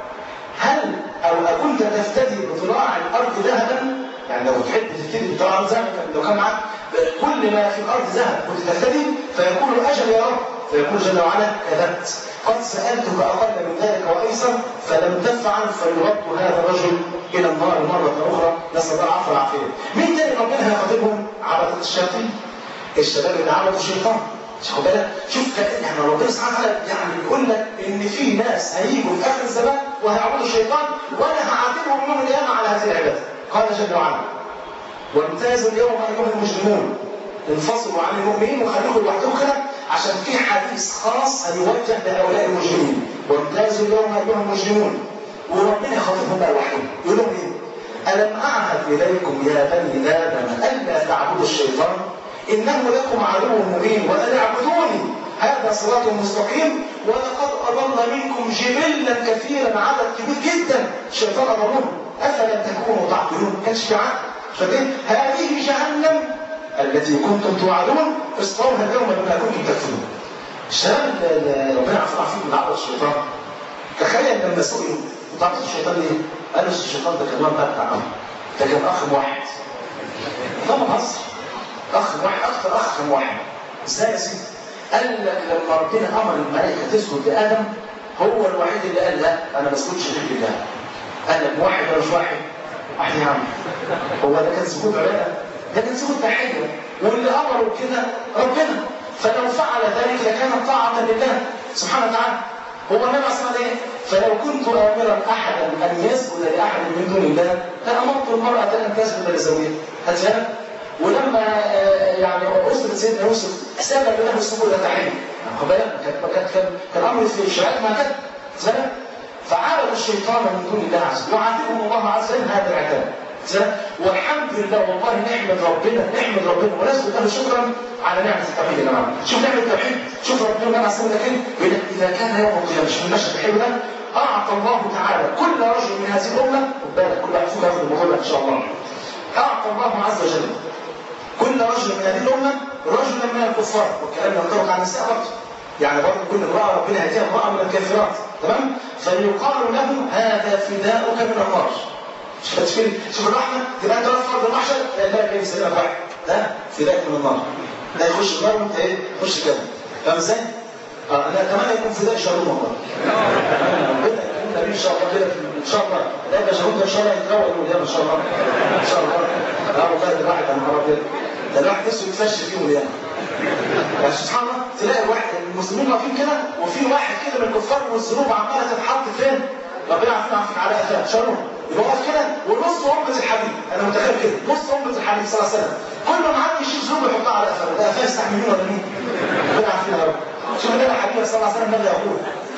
هل او اكنت تفتدي بضراع الارض ذهبا يعني لو تحب تفتدي بضراع ذهب لو كان معك كل ما في الارض ذهب كنت تفتدي فيقول اجل يا رب فيقول جل وعلا كذبت قد سالتك اقل من ذلك وايسر فلم تفعل فيرد هذا الرجل الى النار مره اخرى نسال الله العفو والعافيه مين تاني ربنا هيخاطبهم عبده الشياطين الشباب اللي عبدوا الشيطان خد بالك شوف يعني ربنا سبحانه وتعالى يعني بيقول لك ان في ناس هيجوا في اخر الزمان وهيعبدوا الشيطان وانا هعاتبهم يوم القيامه على هذه العباده قال جل وعلا وامتازوا اليوم ايها المجرمون انفصلوا عن المؤمنين وخليكم لوحدكم كده عشان في حديث خاص هيوجه لهؤلاء المجرمين وامتازوا اليوم ايها المجرمون وربنا يخاطبهم بقى لوحدهم يقول لهم ايه؟ الم اعهد اليكم يا بني ادم الا تعبدوا الشيطان إنه لكم عدو مبين وأن اعبدوني هذا صراط مستقيم ولقد أضل منكم جبلا كثيرا عدد كبير جدا الشيطان أضلهم أفلم تكونوا تعقلون كانش في عقل فكيف هذه جهنم التي كنتم توعدون اصلوها اليوم بما كنتم تكفرون الشباب ربنا عفوا فيكم من عبد الشيطان تخيل لما سئلوا تعبد الشيطان ليه؟ قالوا الشيطان ده كان مبدع ده كان اخ واحد ده بهزر اخ واحد اكثر اخ كم واحد ازاي يا سيدي قال لك لما ربنا امر الملائكه تسجد لادم هو الوحيد اللي قال لا انا ما اسجدش لله قال لك واحد ولا مش واحد واحد يا عم هو ده كان سجود عباده ده كان سجود تحيه واللي امره كده ربنا فلو فعل ذلك لكانت طاعة لله سبحانه وتعالى هو النبي صلى الله عليه وسلم فلو كنت آمرا أحدا أن يسجد لأحد من دون الله لأمرت المرأة أن تسجد لزوجها هل ولما آه، يعني أسرة سيدنا يوسف سبب له السجود تحريم واخد بالك كان كان كان كان أمر في شريعة ما كان سبب فعبد الشيطان من دون الله عز وجل يعذبهم الله عز وجل هذا العتاب سبب والحمد لله والله نحمد ربنا نحمد ربنا ونسجد له شكرا على نعمة التوحيد يا جماعة شوف نعمة التوحيد شوف ربنا ما أسلم لك يقول لك إذا كان يوم القيامة شوف المشهد الحلو ده أعطى الله تعالى كل رجل من هذه الأمة خد بالك كل واحد فيكم ياخد الموضوع ده إن شاء الله أعطى الله عز وجل كل رجل من هذه الأمة رجلا من الكفار والكلام ينطبق على النساء برضه يعني برضه كل امرأة ربنا يهديها امرأة من الكافرات تمام فيقال له هذا فداؤك من النار شوف شوف شوف الرحمة تبقى انت واقف فرض المحشر لا لا كيف يسلمك واحد ده فداك من النار ده يخش النار وانت ايه تخش كده فاهم ازاي؟ اه انا كمان يكون فداء شالوم والله ربنا يكون نبي ان شاء الله كده ان شاء الله لا يبقى شالوم ده ان شاء الله يتروق يوم القيامه ان شاء الله ان شاء الله لا والله ده الواحد انا نهار ابيض ده الواحد نفسه يتفشل فيهم القيامه يعني سبحان الله تلاقي واحد المسلمين واقفين كده وفي واحد كده من الكفار والذنوب عماله تتحط فين؟ ربنا يعافينا ويعافيك على قفاه شالوم يبقى واقف كده ونص أمة الحبيب أنا متخيل كده نص أمة الحبيب صلى الله عليه وسلم كل ما معاه يشيل ذنوب يحطها على قفاه ده قفاه يستحملون ولا مين؟ ربنا يعافينا يا رب شوف النبي الحبيب صلى الله عليه وسلم ماذا يقول؟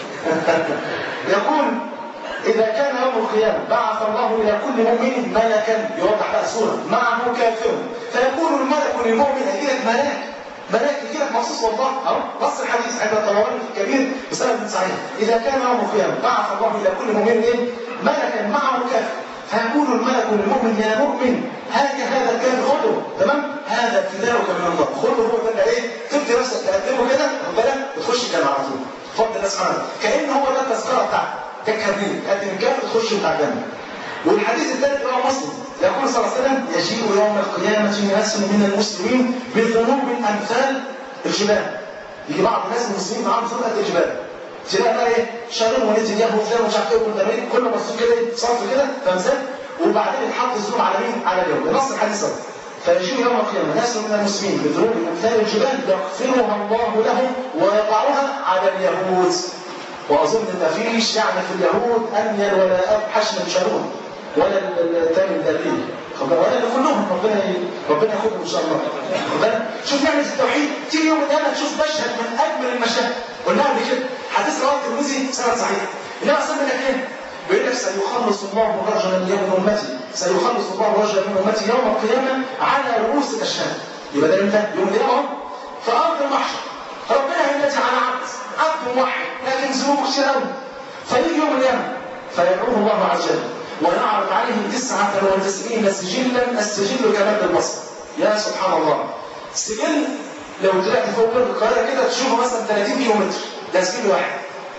يقول إذا كان يوم القيامة بعث الله إلى كل مؤمن ملكا يوضح بقى الصورة معه كافر فيقول الملك للمؤمن هيجي لك ملاك ملاك يجي لك مخصوص والله اهو نص الحديث عند الطبراني في الكبير بسند صحيح إذا كان يوم القيامة بعث الله إلى كل مؤمن إيه؟ ملكا معه كافر فيقول الملك للمؤمن يا مؤمن هاك هذا الكافر خذه تمام هذا فداؤك من الله خذه هو ده ايه تبدي نفسك تقدمه كده خد بالك وتخش الجنه على طول بفضل الله سبحانه كان هو ده التذكره بتاعك ده كارنيه تقدم الكافر تخش بتاع الجنه والحديث الثالث رواه مسلم يقول صلى الله عليه وسلم يجيء يوم القيامه ناس من المسلمين بذنوب امثال الجبال يجي بعض الناس المسلمين معاهم ذنوب قد الجبال تلاقي بقى ايه شارين ونزل ياهو فلان ومش عارف ايه والتمارين كله مصروف كده صرف كده فاهم ازاي؟ وبعدين يتحط الذنوب على مين؟ على اليوم نص الحديث ده فيجيء يوم القيامه ناس من المسلمين بذنوب امثال الجبال يغفرها الله لهم ويضعها على اليهود واظن ما فيش يعني في اليهود انيل ولا ابحش من شارون ولا الثاني الدليل ولا اللي كلهم ربنا ربنا ياخدهم ان شاء الله ربنا شوف نعمه التوحيد تيجي يوم القيامه تشوف مشهد من اجمل المشاهد قلنا قبل كده حديث رواه الترمذي سند صحيح النبي صلى الله عليه وسلم بيقول لك سيخلص الله رجلا من امتي سيخلص الله رجلا من امتي يوم القيامه على رؤوس الاشهاد يبقى ده امتى؟ يوم القيامه في ارض المحشر ربنا هينادي على عبد عبد موحد لكن ذنوبه كتير قوي فيجي يوم القيامه فيدعوه الله عز وجل ويعرض عليه تسعة وتسعين سجلا السجل كمد البصر يا سبحان الله سجل لو طلعت فوق بر القاهرة كده تشوفه مثلا 30 كيلو متر ده سجل واحد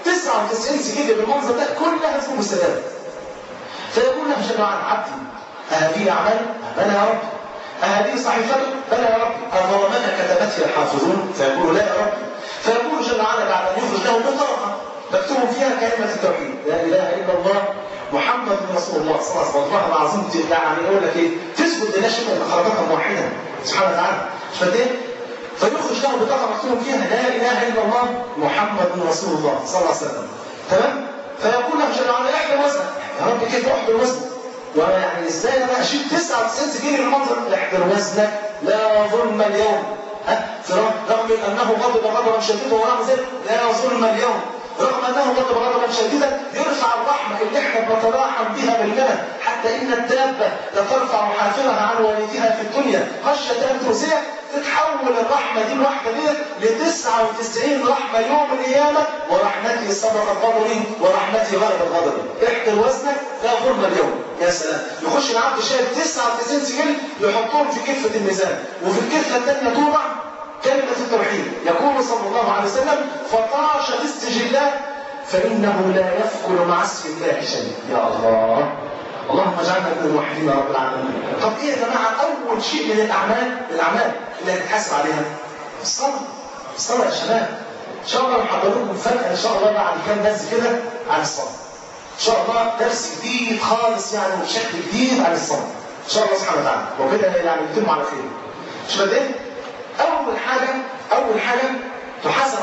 99 سجل بالمنظر ده كلها ذنوب مستدامة فيقول له جل وعلا عبدي أهذه أعمال بلى يا رب أهذه صحيفتك بلى يا رب أظلمك كتبتها الحافظون فيقول لا يا رب فيقول جل وعلا بعد أن يخرج له بطرقة مكتوب فيها كلمة التوحيد لا إله إلا الله محمد رسول الله صلى الله عليه وسلم والله العظيم يعني يقول لك ايه تثبت لله شبه ان خلقك موحدا سبحانه وتعالى مش فاهم ايه؟ فيخرج له بطاقه مكتوب فيها لا اله الا الله محمد رسول الله صلى الله عليه وسلم تمام؟ فيقول له جل وعلا احضر وزنك يا رب كيف احضر وزنك؟ ويعني ازاي انا اشيل 99 سجين المنظر احضر وزنك لا ظلم اليوم ها رغم انه غضب غضبا شديدا ورغم ذلك لا ظلم اليوم رغم انه غضب غضبا شديدا يرفع الرحمه اللي احنا بنتراحم بها بالله حتى ان الدابه لترفع حافرها عن والدها في الدنيا خشيه ان تؤذيه تتحول الرحمه دي الواحده دي ل 99 رحمه يوم القيامه ورحمتي سبق غضبي ورحمتي غلب غضبي احضر وزنك لا ظلم اليوم يا سلام يخش العبد شايل 99 سجل يحطهم في كفه الميزان وفي الكفه الثانيه توضع كلمة التوحيد يقول صلى الله عليه وسلم فطاش في السجلات فإنه لا يفكر مع اسم الله شيء يا الله اللهم اجعلنا من الموحدين يا رب العالمين طب ايه يا جماعه اول شيء من الاعمال الاعمال اللي هتتحاسب عليها الصلاه الصلاه يا شباب ان شاء الله محضر لكم فجاه ان شاء الله بعد كام درس كده عن الصلاه ان شاء الله درس جديد خالص يعني وبشكل جديد عن الصلاه ان شاء الله سبحانه وتعالى وكده يعني نتم على خير مش ايه اول حاجه اول حاجه تحاسب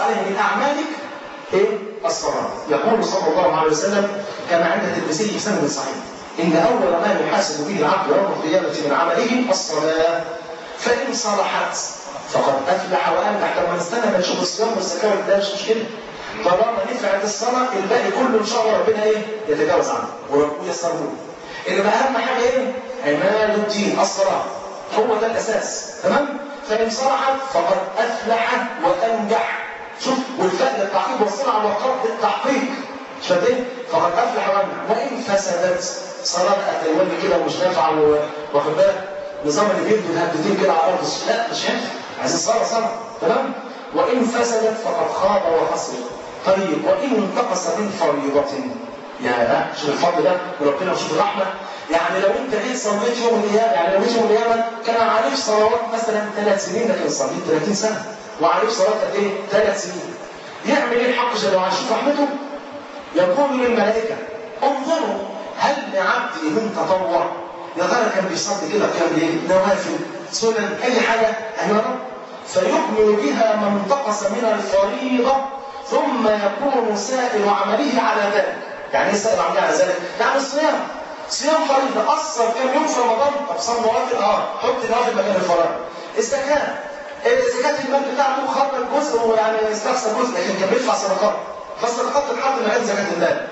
عليه من اعمالك ايه الصلاه يقول صلى الله عليه وسلم كما عند الترمذي في سند صحيح ان اول ما يحاسب به العبد يوم القيامه من عمله الصلاه فان صلحت فقد افلح وانجح طب ما نستنى ما نشوف الصيام والزكاه ده مش مشكله طالما نفعت الصلاه الباقي كله ان شاء الله ربنا ايه يتجاوز عنه ويسره انما اهم حاجه ايه عماد الدين الصلاه هو ده الاساس تمام فان صلحت فقد افلح وانجح شوف والفاء للتعقيب والصلة على الوقار بالتحقيق مش فاهم ايه؟ فقد افلح وانجح وان فسدت صلاه بقى الوالد كده ومش نافعه واخد بالك نظام اللي بيدوا الهبدتين كده على الارض لا مش هينفع عايزين صلاه صلاه تمام وان فسدت فقد خاب وخسر طيب وان انتقص من فريضه يا شوف الفضل ده وربنا وشوف الرحمه يعني لو انت جيت صليت يوم القيامه يعني لو جيت يوم القيامه كان عليك صلوات مثلا ثلاث سنين لكن صليت 30 سنه وعليك صلاه قد ايه؟ ثلاث سنين يعمل ايه الحق جل وعلا شوف رحمته يقول للملائكه انظروا هل لعبدي من تطوع يا ترى كان بيصلي كده قيام ليل نوافل سنن اي حاجه ايوه رب فيكمل بها ما انتقص من الفريضه ثم يكون سائر عمله على ذلك يعني ايه سائر عمله على ذلك؟ يعني الصيام صيام فريضه اثر كام يوم في رمضان طب صام نوافل اه حط نوافل مكان الفرائض الزكاه زكاه المال بتاعته خرج جزء ويعني استخسر جزء لكن كان بيدفع صدقات فالصدقات تتحط مكان زكاه المال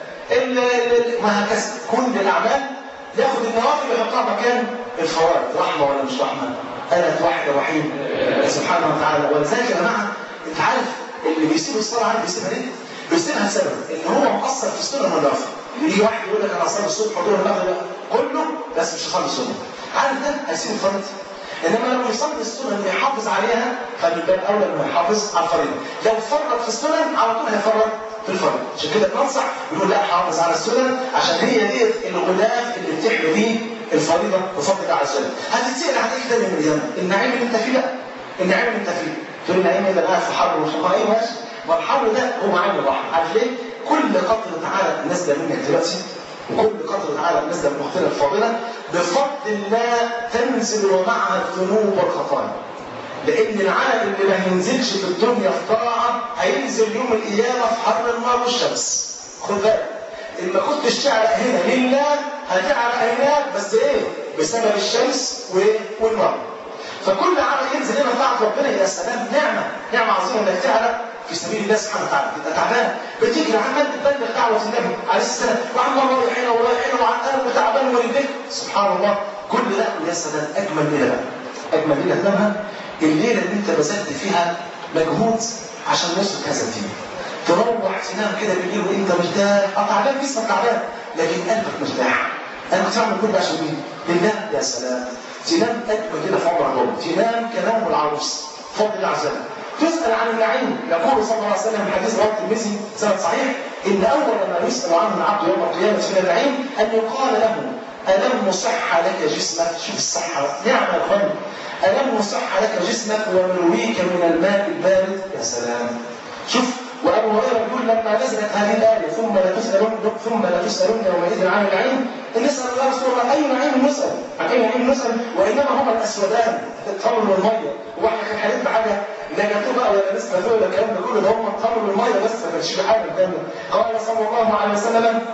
وهكذا كل الاعمال ياخد النوافل ويحطها مكان الفرائض رحمه ولا مش رحمه؟ آلة واحدة وحيد سبحانه وتعالى ولذلك يا جماعة أنت عارف اللي بيسيب الصلاة عارف بيسيبها ليه؟ بيسيبها لسبب إن هو مقصر في السنة والنوافل يجي واحد يقول لك أنا أصلي الصبح وظهر المغرب كله بس مش هصلي السنة عارف ده هيسيب الفرض انما لو يصلي السنن ويحافظ عليها فمن باب اولى انه يحافظ على الفريضه لو فرط في السنن على طول هيفرط في الفريضه عشان كده بننصح بنقول لا حافظ على السنن عشان هي دي الغلاف اللي بتحمي بيه الفريضه بفضل الله عز وجل هتتسال عن ايه تاني من اليوم النعيم اللي انت فيه بقى النعيم اللي انت فيه تقول النعيم اللي قاعد في حر ومش ايه ماشي ما الحر ده هو عين الرحمه عارف ليه؟ كل قطره تعالى نازله منك دلوقتي وكل قطره تعالى نازله من اختنا الفاضله بفضل الله تنزل ومعها الذنوب والخطايا لان العالم اللي ما هينزلش في الدنيا في طاعه هينزل يوم القيامه في حر النار والشمس خد بالك ان ما كنتش تعرق هنا لله هتعرق هناك بس ايه بسبب الشمس والنار فكل عمل ينزل هنا طاعه ربنا يا سلام نعمه نعمه عظيمه انك تعرق في سبيل الله سبحانه وتعالى تبقى تعبان بتجري عمال تبلغ دعوه النبي عليه السلام وعمال رايح هنا ورايح هنا وعمال وتعبان ورجليك سبحان الله كل ده يا سلام اجمل ليله بقى اجمل ليله تنامها الليله اللي انت بذلت فيها مجهود عشان نوصل هذا الدين تروح تنام كده بالليل وانت مرتاح اه تعبان جسمك تعبان لكن قلبك مرتاح انا كنت بعمل كل ده عشان مين؟ لله يا سلام تنام اجمل كده في عمرك عمر تنام كنوم العروس فضل الله عز وجل تسأل عن النعيم يقول صلى الله عليه وسلم في حديث رواه الترمذي سند صحيح ان اول ما يسأل عنه العبد يوم القيامة من النعيم ان يقال له ألم نصح لك جسمك شوف الصحة نعم يا اخوان ألم نصح لك جسمك ونرويك من الماء البارد يا سلام شوف وابو هريره يقول لما نزلت هذه الايه ثم لا تسالون ثم لا تسالون يومئذ عن النعيم نسال الله رسول الله اي نعيم نسال عن اي نعيم نسال وانما هما الاسودان التمر والميه واحنا كان حالتنا حاجه لا جاتوه بقى ولا لسه دول ولا الكلام ده كله ده هم التمر والميه بس ما كانش في حاجه قدامنا قال صلى الله عليه وسلم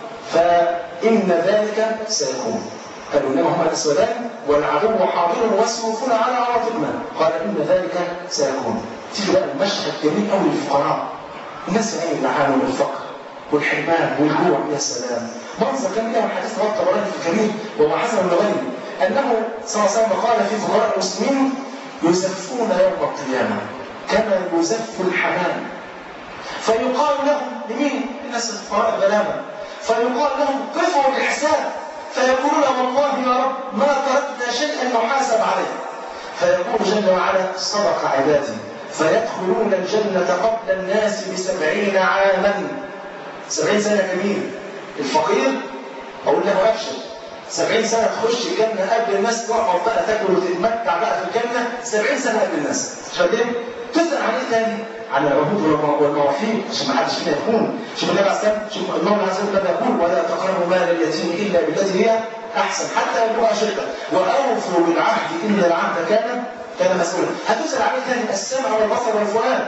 فان ذلك سيكون قالوا انما هما الاسودان والعدو حاضر وسيوفون على عواطفنا قال ان ذلك سيكون تيجي بقى المشهد جميل قوي للفقراء الناس يعني العانوا والفقر والحرمان والجوع يا سلام منظر كان له حديث رواه الطبراني في الكبير وهو حسن بن غني انه صلى الله عليه وسلم قال في فقراء المسلمين يزفون يوم القيامه كما يزف الحمام فيقال لهم لمين؟ الناس الفقراء الغلابه فيقال لهم قفوا الحساب فيقولون والله يا رب ما تركنا شيئا نحاسب عليه فيقول جل وعلا صدق عبادي فيدخلون الجنة قبل الناس بسبعين عاما سبعين سنة جميل الفقير أقول له أبشر سبعين سنة تخش الجنة قبل الناس تقعد بقى تاكل وتتمتع بقى في الجنة سبعين سنة قبل الناس فاهم؟ تسأل عن إيه تاني؟ عن العهود والمواثيق عشان ما حدش فينا يكون شوف النبي عليه السلام شوف المولى عز وجل يقول ولا تقربوا مال اليتيم إلا بالتي هي أحسن حتى يبلغ أشده وأوفوا بالعهد إن العهد كان كان مسؤولا هتسأل عن ايه تاني السمع والبصر والفؤاد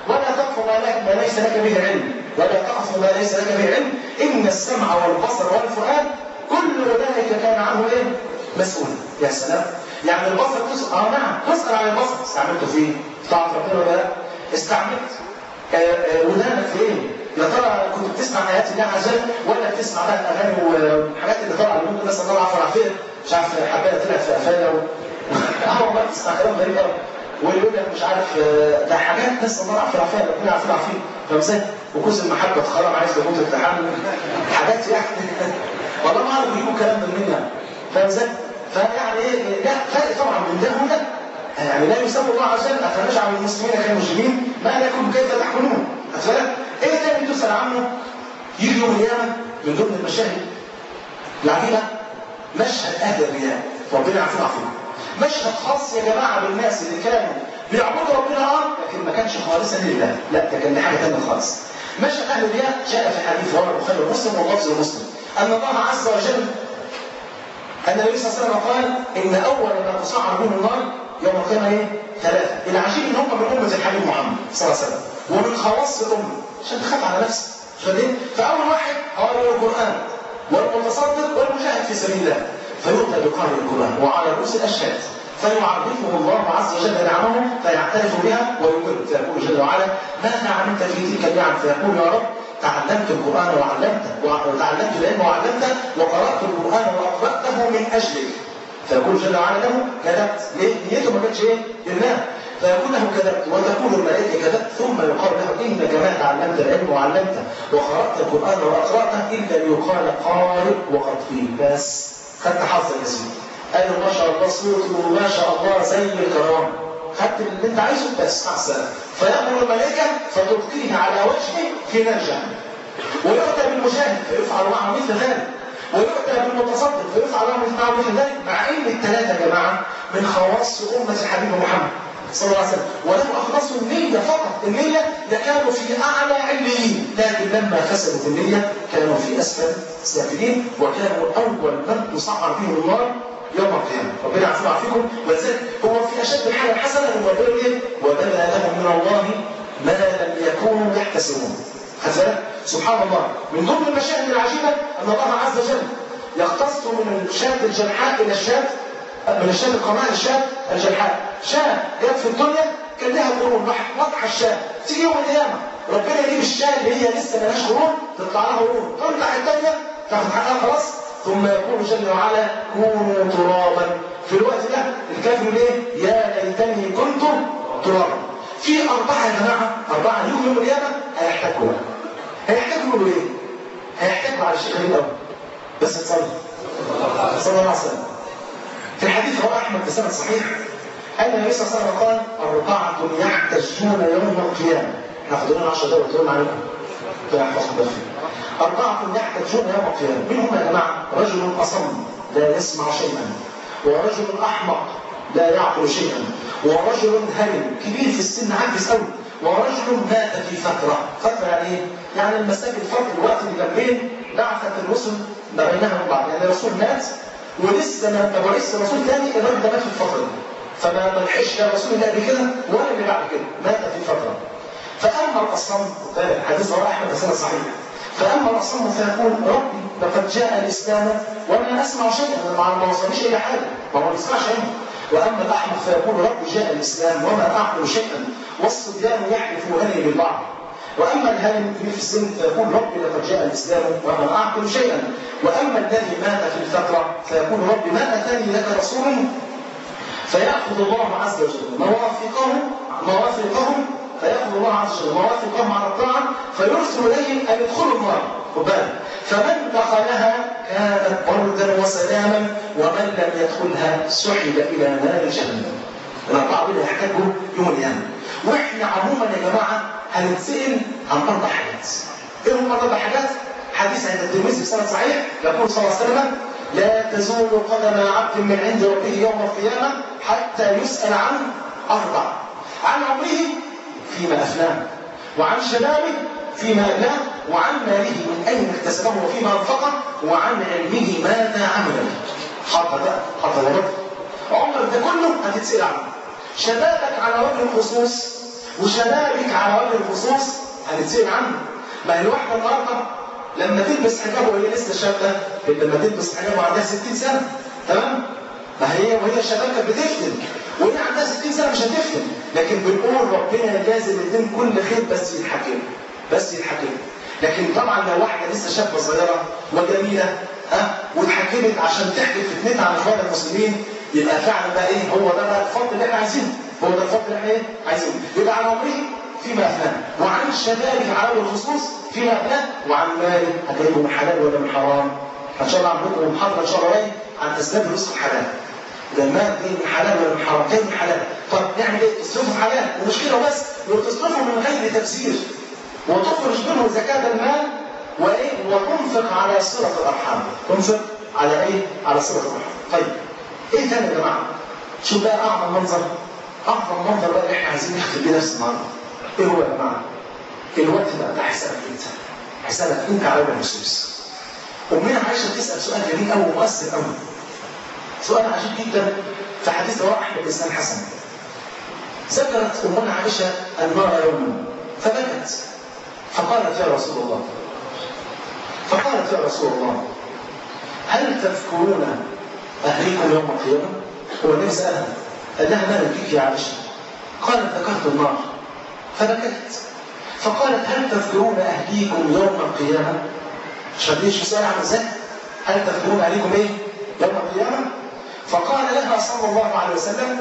ولا تقف ما, لك ما ليس لك به علم ولا تقف ما ليس لك به علم إن السمع والبصر والفؤاد كل ذلك كان عنه إيه؟ مسؤول يا سلام يعني البصر تسأل اه نعم تسأل عن البصر استعملته في ايه؟ طاعة ربنا ولا لا؟ استعملت آه آه ودانك في ايه؟ يا ترى كنت بتسمع ايات الله عز وجل ولا بتسمع بقى الاغاني والحاجات اللي طالعه اللي ممكن مثلا طالعه فرعفيه مش عارف حبايه طلعت في قفايا و... اه والله بتسمع كلام غريب قوي ويقول لك مش عارف آه، ده حاجات ناس طالعه في العافيه ربنا يعافينا العافيه فاهم ازاي؟ وكوز المحبه اتخرم عايز يموت التحمل حاجات يعني والله ما عارف يجيبوا كلام من مين فاهم ازاي؟ فيعني ايه لا فرق طبعا من ده وده يعني لا يسمى الله عز وجل افنجعل المسلمين كالمجرمين ما لكم كيف تحكمون أفلا ايه تاني تسال عنه يجي يوم القيامه من ضمن المشاهد العجيبه مشهد اهل الرياء ربنا يعفو عفو مشهد خاص يا جماعه بالناس اللي كانوا بيعبدوا ربنا اه لكن ما كانش خالصا لله لا ده كان لحاجه ثانيه خالص مشهد اهل الرياء جاء في حديث رواه البخاري ومسلم واللفظ لمسلم ان الله عز وجل أن النبي صلى الله عليه وسلم قال إن أول ما تصعر بهم النار يوم القيامة إيه؟ ثلاثة العجيب إن هم من أمة الحبيب محمد صلى الله عليه وسلم ومن خواص الأمة عشان تخاف على نفسك فاهمين؟ فأول واحد قال القرآن والمتصدق والمجاهد في سبيل الله فيؤتى بقارئ القرآن وعلى رؤوس الأشهاد فيعرفه الله عز وجل نعمه فيعترف بها ويقر فيقول جل وعلا ماذا عملت في تلك النعم فيقول يا رب تعلمت القرآن وعلمته وتعلمت العلم وعلمته وقرأت القرآن وأقرأته من أجلك فيقول جل وعلا له كذبت ليه؟ نيته ما كانتش ايه؟ لله فيقول له كذبت وتقول الملائكة كذبت ثم يقال له إنك ما تعلمت العلم وعلمته وقرأت القرآن وأقرأته إلا ليقال قارئ وقد فيه بس خدت حظك يا سيدي قالوا ما شاء الله صوته ما شاء الله زي الكرام خدت اللي انت عايزه بس مع السلامه فيأمر الملائكة فتلقيه على وجهه في نار جهنم ويؤتى بالمجاهد فيفعل معه مثل ذلك ويؤتى بالمتصدق فيفعل معه مثل ذلك مع ان الثلاثه يا جماعه من خواص امه الحبيب محمد صلى الله عليه وسلم ولم اخلصوا النيه فقط النيه كانوا في اعلى عليين لكن لما فسدت النيه كانوا في اسفل سافلين وكانوا اول من تصعر بهم النار يوم القيامة ربنا يعفو عافيكم ولذلك هو في أشد الحالة الحسنة هو بيقول إيه وبدا لهم من الله ما لم يكونوا يحتسبون خذ سبحان الله من ضمن المشاهد العجيبة أن الله عز وجل يختص من الشاة الجلحاء إلى الشاة من الشاة القماء للشاة الجلحاء شاة جت في الدنيا كان لها قرون واضحة الشاة تيجي يوم القيامة ربنا يجيب الشاة اللي هي لسه مالهاش قرون تطلع لها قرون تطلع الثانية تاخد حقها خلاص ثم يقول جل وعلا كونوا ترابا في الوقت ده الكافر ليه يا ليتني كنت ترابا في أربعة يا جماعة أربعة يوم يوم القيامة هيحتاجوا هيحتاجوا له إيه؟ هيحتاجوا على شيء غريب قوي بس تصلي صلى الله عليه وسلم في الحديث رواه أحمد بسند صحيح أن النبي صلى الله عليه وسلم قال أربعة يحتجون يوم القيامة ناخد لنا 10 دقايق وتقول عليكم فيحفظكم ده فيه أربعة يحتجون يوم القيامة من هم يا جماعة رجل أصم لا يسمع شيئا ورجل أحمق لا يعقل شيئا ورجل هرم كبير في السن عجز قوي ورجل مات في فترة فترة يعني ايه؟ يعني المساجد فترة الوقت اللي جنبين بعثت الرسل ما بينها وبعض يعني الرسول مات ولسه ما بعث رسول ثاني الراجل ده مات في الفترة دي فما ما لحقش لا الرسول اللي قبل كده ولا اللي بعد كده مات في فترة فأما الأصم حديث رواه أحمد بسنة صحيح فأما الأصم فيقول ربي لقد جاء الإسلام وأنا أسمع شيئا أنا ما وصلنيش أي حاجة ما هو بيسمعش شيئا وأما الأحمق فيقول ربي جاء الإسلام وما أعقل شيئا والصبيان يحلفونني بالبعض وأما الهرم في السن فيقول ربي لقد جاء الإسلام وما أعقل شيئا وأما الذي مات في الفترة فيقول ربي ما أتاني لك رسول فيأخذ الله عز وجل موافقهم موافقهم فيأخذ الله عز وجل موافقهم على الطاعة فيرسل إليهم أن يدخلوا النار خبان فمن دخلها كانت بردا وسلاما ومن لم يدخلها سحب إلى نار جهنم الأربعة دول يحتاجوا يوم القيامة وإحنا عموما يا جماعة هنتسأل عن أربع حاجات إيه هم أربع حاجات؟ حديث عند الترمذي في سنة صحيح يقول صلى الله عليه وسلم لا تزول قدم عبد من عند ربه يوم القيامة حتى يسأل عن أربع عن عمره فيما أفناه وعن شبابه فيما أبلاه وعن ماله من أين اكتسبه وفيما أنفقه وعن علمه ماذا عمل به حط بقى حط ده عمرك ده كله هتتسأل عنه شبابك على وجه الخصوص وشبابك على وجه الخصوص هنتسأل عنه ما هي الواحدة النهارده لما تلبس حجاب وهي لسه شابة لما تلبس حجاب وعندها 60 سنة تمام؟ ما هي وهي شباب كانت بتفتن وهي عندها 60 سنة مش هتفتن لكن بنقول ربنا لازم يدين كل خير بس يتحكم بس يتحكم لكن طبعا لو واحدة لسه شابة صغيرة وجميلة ها واتحكمت عشان تحكي فتنتها عن اخوان المسلمين يبقى فعلا بقى ايه هو ده بقى الفضل اللي احنا عايزينه هو ده الفضل اللي احنا ايه عايزينه يبقى عن عمره فيما افناه وعن الشباب على الخصوص فيما افناه وعن ماله هتجيبه من حلال ولا من حرام ان شاء الله عندكم محاضره ان شاء الله جاي عن اسباب الرزق الحلال ده المال دي من حلال ولا من حرام كان من حلال طب نعمل ايه تصرفه حلال ومشكله بس لو تصرفه من غير تفسير وتخرج منه زكاه المال وايه وتنفق على صله الارحام تنفق على ايه على صله الارحام طيب ايه تاني يا جماعه شوف بقى اعظم منظر اعظم منظر بقى اللي احنا عايزين نختم بيه نفس النهارده ايه هو يا جماعه الوقت بقى ده حسابك انت حسابك انت على النصوص امنا عائشه تسال سؤال جميل قوي ومؤثر قوي سؤال عجيب جدا في حديث رواه احمد بن حسن ذكرت امنا عائشه النار يوما فبكت فقالت يا رسول الله فقالت يا رسول الله هل تذكرون أهليكم يوم القيامة؟ هو النبي سألها قال لها ما بكيك يا عائشة؟ قالت ذكرت النار فبكت فقالت هل تذكرون أهليكم يوم القيامة؟ مش فاكرين شو سأل عن ازاي؟ هل تذكرون أهليكم إيه؟ يوم القيامة؟ فقال لها صلى الله عليه وسلم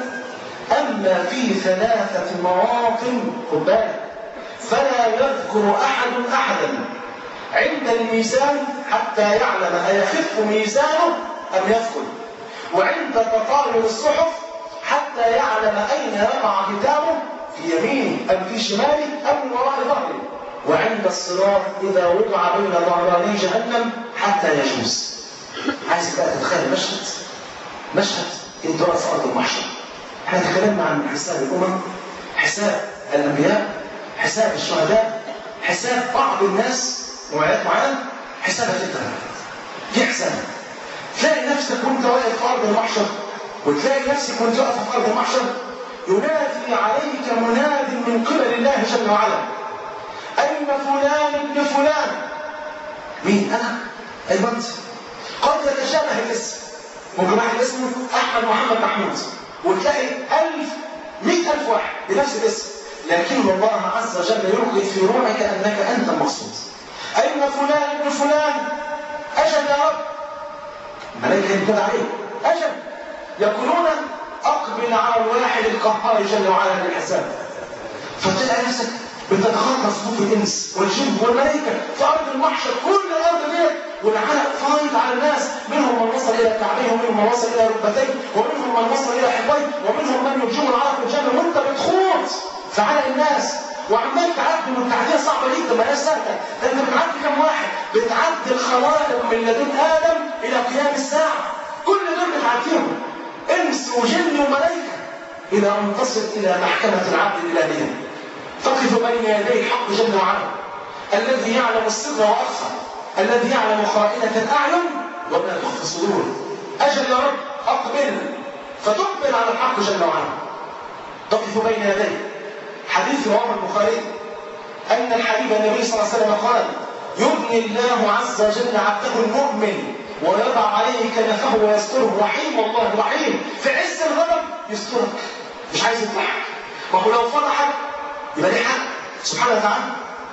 أما في ثلاثة مواطن خد بالك فلا يذكر أحد أحدا عند الميزان حتى يعلم أيخف ميزانه أم يثقل وعند تطاير الصحف حتى يعلم أين يقع كتابه في يمينه أم في شماله أم من وراء ظهره وعند الصراط إذا وضع بين ظهراني جهنم حتى يجوز عايز بقى تتخيل مشهد مشهد انت واقف في ارض المحشر احنا تكلمنا عن حساب الامم حساب الانبياء حساب الشهداء حساب بعض الناس نوعيات معينه حسابك انت دي حساب تلاقي نفسك وانت واقف في ارض المحشر وتلاقي نفسك وانت واقف في ارض المحشر ينادي عليك مناد من قبل الله جل وعلا اين فلان ابن فلان مين انا ايوه انت قد يتشابه الاسم ممكن واحد اسمه احمد محمد محمود وتلاقي ألف مئة ألف واحد بنفس الاسم لكن الله عز وجل يلقي في روعك أنك أنت المقصود أين فلان ابن فلان أجل يا رب الملائكة ينكر عليه أجل يقولون أقبل على الواحد القهار جل وعلا بالحساب فتلاقي نفسك بتتخطى صفوف الانس والجن والملائكه في ارض المحشر كل الارض ديت والعلق فايض على الناس منهم من وصل الى كعبيه ومنهم من وصل الى ركبتيه ومنهم من وصل الى حبيه ومنهم من يرجم العرق الجنه وانت بتخوض في علق الناس وعمال تعدي والتعديه صعبه جدا ما هياش سهله انت بتعدي كم واحد بتعدي الخلائق من لدن ادم الى قيام الساعه كل دول بتعديهم انس وجن وملائكه الى ان تصل الى محكمه العبد الالهيه تقف بين يدي الحق جل وعلا الذي يعلم السر واخفى الذي يعلم خائنة الأعين وما تخفي الصدور أجل يا رب أقبل فتقبل على الحق جل وعلا تقف بين يديه حديث رواه البخاري أن الحبيب النبي صلى الله عليه وسلم قال يبني الله عز وجل عبده المؤمن ويضع عليه كنفه ويستره رحيم والله رحيم في عز الغضب يسترك مش عايز يفضحك ما هو لو فضحك يبقى ليه حق سبحانه وتعالى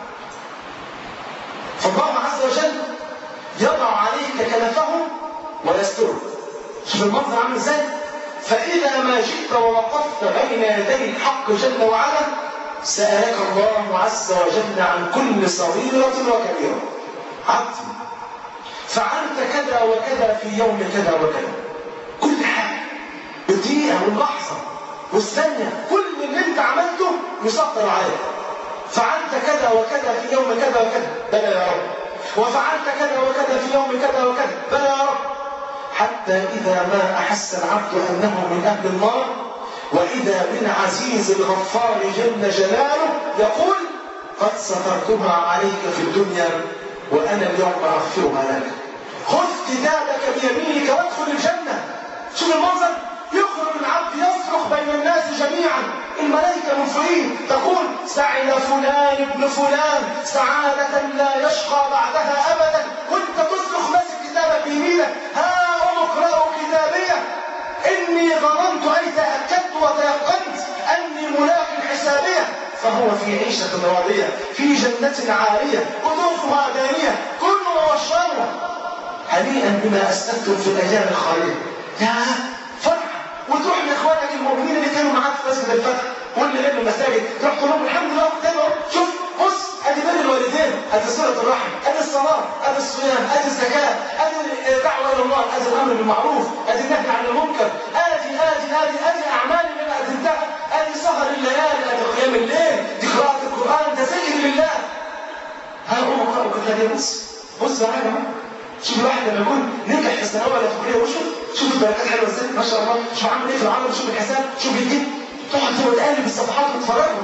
فالله عز وجل يضع عليك كنفه ويسترك شوف المنظر عامل ازاي فإذا ما جئت ووقفت بين يدي الحق جل وعلا سألك الله عز وجل عن كل صغيرة وكبيرة عبد فعلت كذا وكذا في يوم كذا وكذا كل حاجة بالدقيقة واللحظة والثانية كل اللي انت عملته يسطر عليك فعلت كذا وكذا في يوم كذا وكذا بلى يا رب وفعلت كذا وكذا في يوم كذا وكذا بلى يا رب حتى إذا ما أحس العبد أنه من أهل النار وإذا بالعزيز الغفار جل جلاله يقول قد سترتها عليك في الدنيا وأنا اليوم أغفرها لك خذ كتابك بيمينك وادخل الجنة شوف المنظر يخرج العبد يصرخ بين الناس جميعا الملائكة من فوقيه تقول سعد فلان ابن فلان سعادة لا يشقى بعدها أبدا وانت تصرخ ماسك كتابك بيمينك ها اقرأوا كتابية إني ظننت أي تأكدت وتيقنت أني ملاق حسابية فهو في عيشة راضية في جنة عالية قطوفها دانية كلوا واشربوا هنيئا بما أسلفتم في الأيام الخالية يا فرح وتروح لاخوانك المؤمنين اللي كانوا معاك في مسجد الفتح واللي غير المساجد تروح تقول لهم الحمد لله قدامه شوف بص ادي بر الوالدين ادي صله الرحم ادي الصلاه ادي الصيام ادي الزكاه ادي الدعوه الى الله ادي الامر بالمعروف ادي النهي عن المنكر ادي ادي ادي ادي اعمال اللي انا قدمتها ادي سهر الليالي ادي قيام الليل دي قراءه القران ده ذكر لله ها هم قرأوا كتاب بص بص معايا يا جماعه شوف الواحد لما يكون نجح في الثانويه ولا في الكليه وشوف شوف البركات حلوه ازاي ما شاء الله شوف عامل ايه في العمل شوف الحساب شوف الدين تقعد كده وتقلب الصفحات وتتفرجوا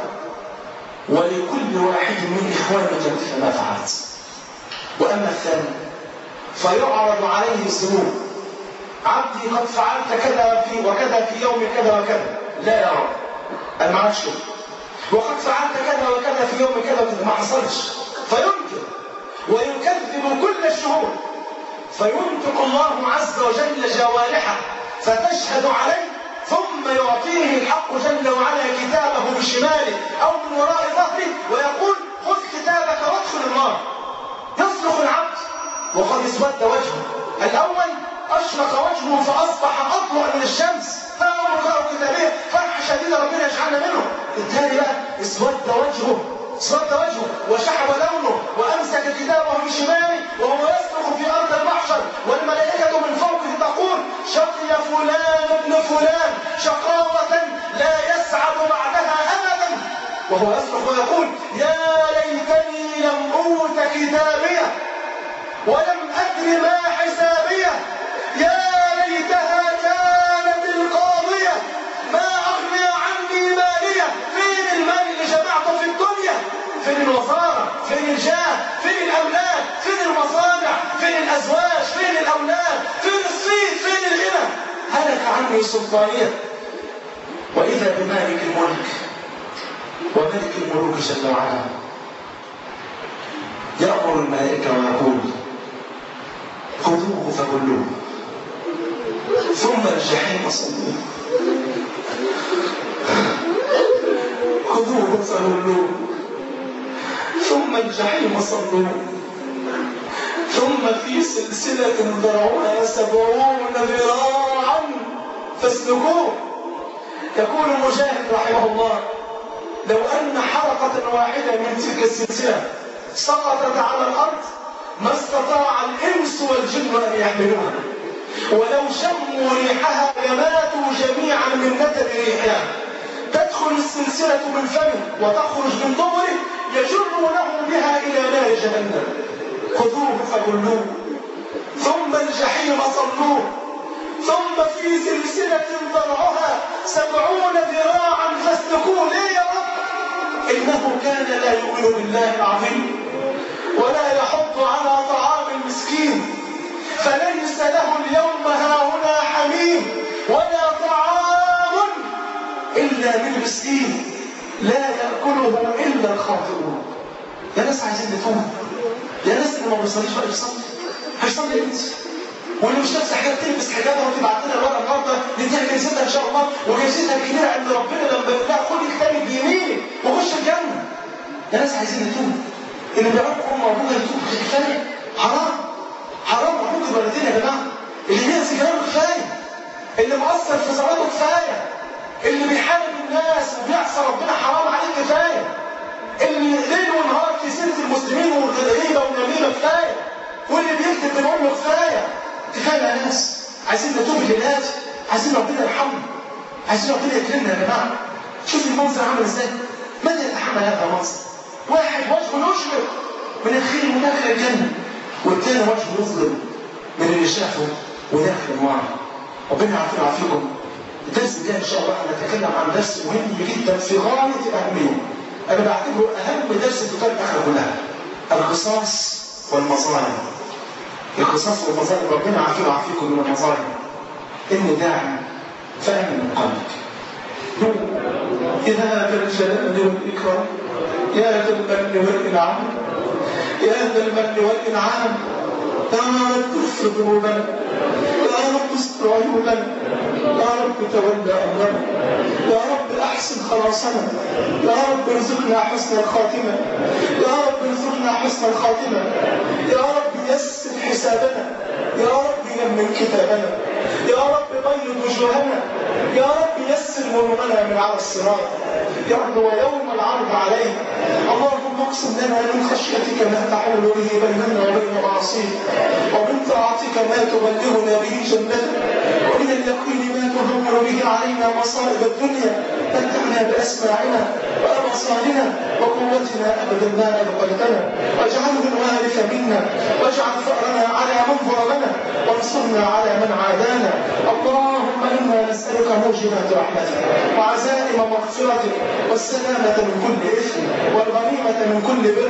ولكل واحد من اخوانك مثل ما فعلت واما الثاني فيعرض عليه الذنوب عبدي قد فعلت كذا في وكذا في يوم كذا وكذا لا يا رب انا ما عملتش كده وقد فعلت كذا وكذا في يوم كذا وكذا ما حصلش فينكر ويكذب كل الشهور فينطق الله عز وجل جوارحه فتشهد عليه ثم يعطيه الحق جل وعلا كتابه بشماله او من وراء ظهره ويقول خذ كتابك وادخل النار يصرخ العبد وقد اسود وجهه الاول اشرق وجهه فاصبح اضوء من الشمس فهو قرأ كتابيه فرحه شديده ربنا يجعلنا منه الثاني بقى اسود وجهه اسود وجهه وشحب لونه وامسك كتابه بشماله وهو يصرخ في ارض المحشر والملائكه من فوقه تقول شقي فلان ابن فلان شقاوه لا يسعد بعدها ابدا وهو يصرخ ويقول يا ليتني لم اوت كتابيه ولم ادر ما حسابيه يا ليتها كانت القاضيه ما اغني عني ماليه فين المال اللي جمعته في الدنيا فين الوزاره فين الجاه فين الاولاد فين المصانع فين الازواج فين الاولاد فين الصيت فين الغنى هلك عني سلطانيه واذا بمالك الملك وملك الملوك جل وعلا يامر الملائكه ويقول خذوه فكلوه ثم الجحيم صلوه خذوه فغلوه ثم الجحيم صلوه ثم في سلسلة ذرعها سبعون ذراعا فاسلكوه يقول مجاهد رحمه الله لو أن حلقة واحدة من تلك السلسلة سقطت على الأرض ما استطاع الإنس والجن أن يحملوها ولو شموا ريحها لماتوا جميعا من نتن ريحها تدخل السلسلة من فمه وتخرج من دبره يجرونه بها إلى نار جهنم خذوه فغلوه ثم الجحيم صلوه ثم في سلسلة ذرعها سبعون ذراعا فاسلكوه ليه يا رب إنه كان لا يؤمن بالله العظيم ولا يحض على طعام المسكين فليس له اليوم هاهنا حميم ولا طعام إلا من مسكين لا يأكله إلا الخاطئون يا ناس عايزين نتوب يا ناس اللي ما بيصليش بقى يصلي هيصلي انت واللي مش لابسه حاجه تلبس حجابها وتبعت لنا الورقه النهارده نديها جنسيتها ان شاء الله وجنسيتها كبيره عند ربنا لما يقول لها خدي كتابك بيمينك وخش الجنه يا ناس عايزين نتوب اللي بيعرفوا ام وابوها يتوب كفايه حرام حرام حقوق الوالدين يا جماعه اللي بيأذي كلامه كفايه اللي مقصر في صلاته كفايه اللي بيحارب الناس وبيعصى ربنا حرام عليه كفايه اللي ليل ونهار في سيره المسلمين والغيبه والنميمه كفايه واللي بيكتب من امه كفايه كفايه يا ناس عايزين نتوب لله عايزين ربنا يرحمنا عايزين ربنا يكرمنا يا جماعه شوف المنظر عامل ازاي من يتحمل هذا المنظر واحد وجهه يشرق من الخير وداخل الجنه والتاني وجهه يظلم من اللي شافه وداخل النار ربنا يعافينا ويعافيكم الدرس الجاي ان شاء الله هنتكلم عن درس مهم جدا في غايه الاهميه انا بعتبره اهم درس في طريق الاخره كلها القصاص والمظالم القصاص والمظالم ربنا يعافينا ويعافيكم من المظالم اني داعي فامن من قلبك يا ذا الجلال والإكرام يا ذا المن والإنعام يا ذا المن والإنعام يا رب اغفر ذنوبنا يا رب استر عيوبنا يا رب تولى أمرنا يا رب أحسن خلاصنا يا رب ارزقنا حسن الخاتمة يا رب ارزقنا حسن الخاتمة يا رب يسر حسابنا يا رب يمن كتابنا يا رب بيض وجوهنا يا رب يسر مرورنا من على الصراط يا رب ويوم العرض عليه اللهم اقسم لنا من خشيتك ما تحول به بيننا وبين معاصيك ومن طاعتك ما تبلغنا به جنتك ومن اليقين ما تهون به علينا مصائب الدنيا متعنا باسماعنا وابصارنا وقوتنا ابدا ما ابقيتنا واجعله الوارث منا واجعل ثارنا على من ظلمنا وانصرنا على من عادانا اللهم انا نسالك موجبات رحمتك وعزائم مغفرتك والسلامه من كل اثم والغنيمه من كل بر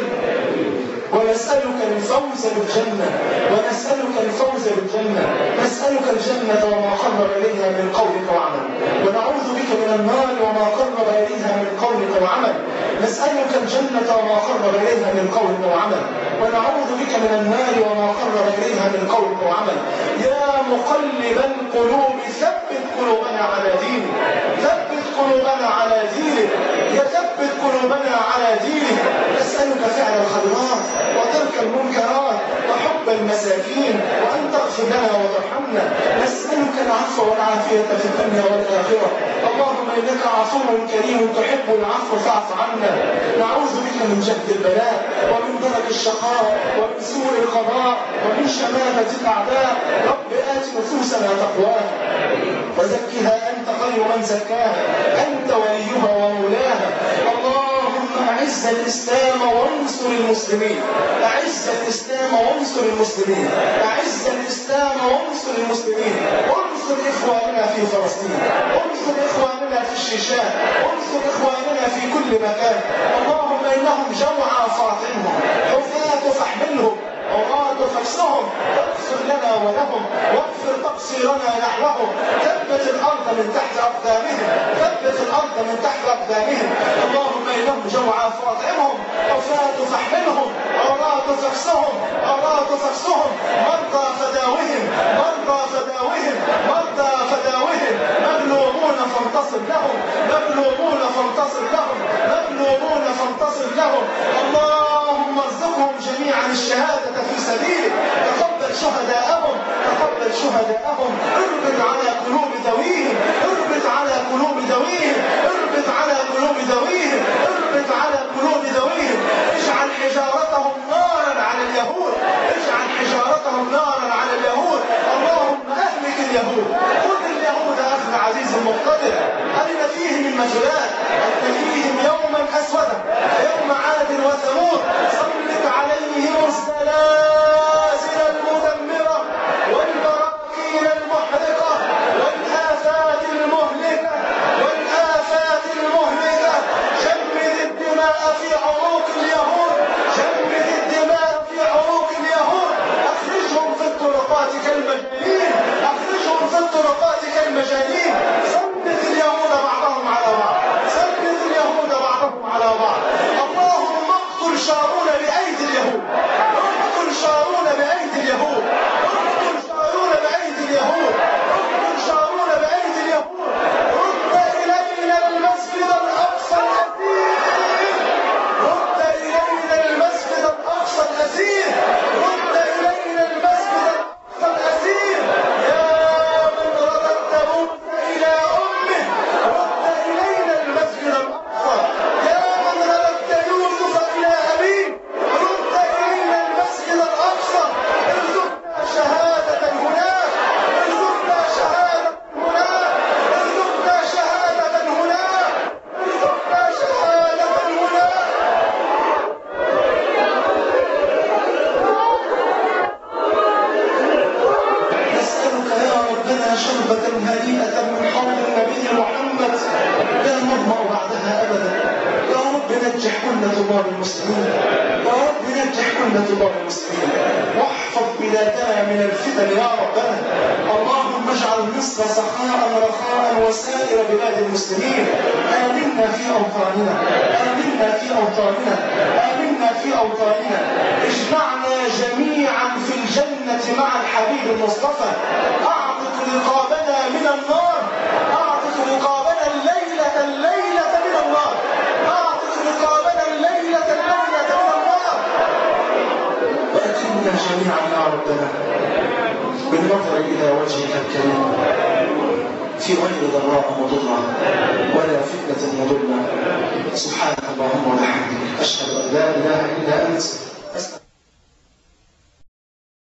ونسألك الفوز بالجنة ونسألك الفوز بالجنة نسألك الجنة وما قرب إليها من قولك وعمل ونعوذ بك من النار وما قرب إليها من قولك وعمل نسألك الجنة وما قرب إليها من قولك وعمل ونعوذ بك من النار وما قرب إليها من قولك وعمل يا مقلب القلوب ثبت قلوبنا على دينك ثبت قلوبنا على دينك يثبت قلوبنا على دينك نسألك فعل الخيرات وترك المنكرات وحب المساكين وأن تغفر لنا وترحمنا نسألك العفو والعافية في الدنيا والآخرة اللهم إنك عفو كريم تحب العفو فاعف عنا نعوذ بك من جهد البلاء ومن درك الشقاء ومن سوء القضاء ومن شماتة الأعداء رب آت نفوسنا تقواها وزكها أنت خير من زكاها أنت وليها ومولاها اللهم أعز الإسلام وانصر المسلمين أعز الإسلام وانصر المسلمين أعز الإسلام وانصر المسلمين انصر إخواننا في فلسطين انصر إخواننا في الشيشان انصر إخواننا في كل مكان اللهم إنهم جوعى فاطمهم حفاة فاحملهم عراة فاكسهم واغفر لنا ولهم واغفر تقصيرنا نحوهم ثبت الارض من تحت اقدامهم ثبت الارض من تحت اقدامهم اللهم انهم جوعى فاطعمهم حفاة فاحملهم عراة فاكسهم عراة فاكسهم مرضى فداوهم مرضى فداوهم مرضى فداوهم مغلوبون فانتصر لهم مغلوبون فانتصر لهم مغلوبون فانتصر لهم اللهم ارزقهم جميعا الشهادة في سبيلك تقبل شهداءهم تقبل شهداءهم اربط على قلوب ذويهم اربط على قلوب ذويهم اربط على قلوب ذويهم اربط على قلوب ذويهم اجعل حجارتهم نارا على اليهود اجعل حجارتهم نارا على اليهود اللهم اهلك اليهود خذ اليهود اخذ عزيز مقتدر ارنا فيهم المجلات ان فيهم يوما اسودا يوم عاد وثمود سلط عليهم السلاسل المدمره والبراكين المحرقه والافات المهلكه والافات المهلكه شمد الدماء في عروق اليهود شمد الدماء في عروق اليهود اخرجهم في الطرقات كالمجانين اخرجهم في الطرقات كالمجانين ثبت اليهود بعضهم على بعض ثبت اليهود بعضهم على بعض اللهم اقتل شارون بايدي اليهود اقتل شارون بايدي اليهود اقتل شارون بايدي اليهود اقتل شارون بايدي اليهود رد الينا المسجد الاقصى الاسير رد الينا المسجد الاقصى الاسير رد الينا المسجد الاقصى الاسير يا من رددت موسى الى امه رد الينا المسجد الاقصى يا من رددت يوسف الى ابيه رد الينا المسجد الاقصى ارزقنا شهاده هناك ارزقنا شهاده هناك ارزقنا شهاده هناك ارزقنا شهاده هناك نسألك يا ربنا شربة هنيئة من حوض النبي محمد لا نظمأ بعدها أبدا يا رب نجح كل طلاب المسلمين يا رب نجح كل طلاب المسلمين واحفظ بلادنا من الفتن يا ربنا اللهم اجعل مصر سخاء رخاء وسائر بلاد المسلمين آمنا في أوطاننا آمنا في أوطاننا آمنا في أوطاننا اجمعنا جميعا في الجنة مع الحبيب المصطفى أعتق رقابنا من النار أعتق رقابنا الليلة الليلة من النار أعتق رقابنا الليلة الليلة من النار وأكرمنا جميعا يا ربنا بالنظر إلى وجهك الكريم في غير ضراء مضرة ولا فتنة مضلة سبحانك اللهم وبحمدك أشهد أن لا إله إلا أنت أستغفرك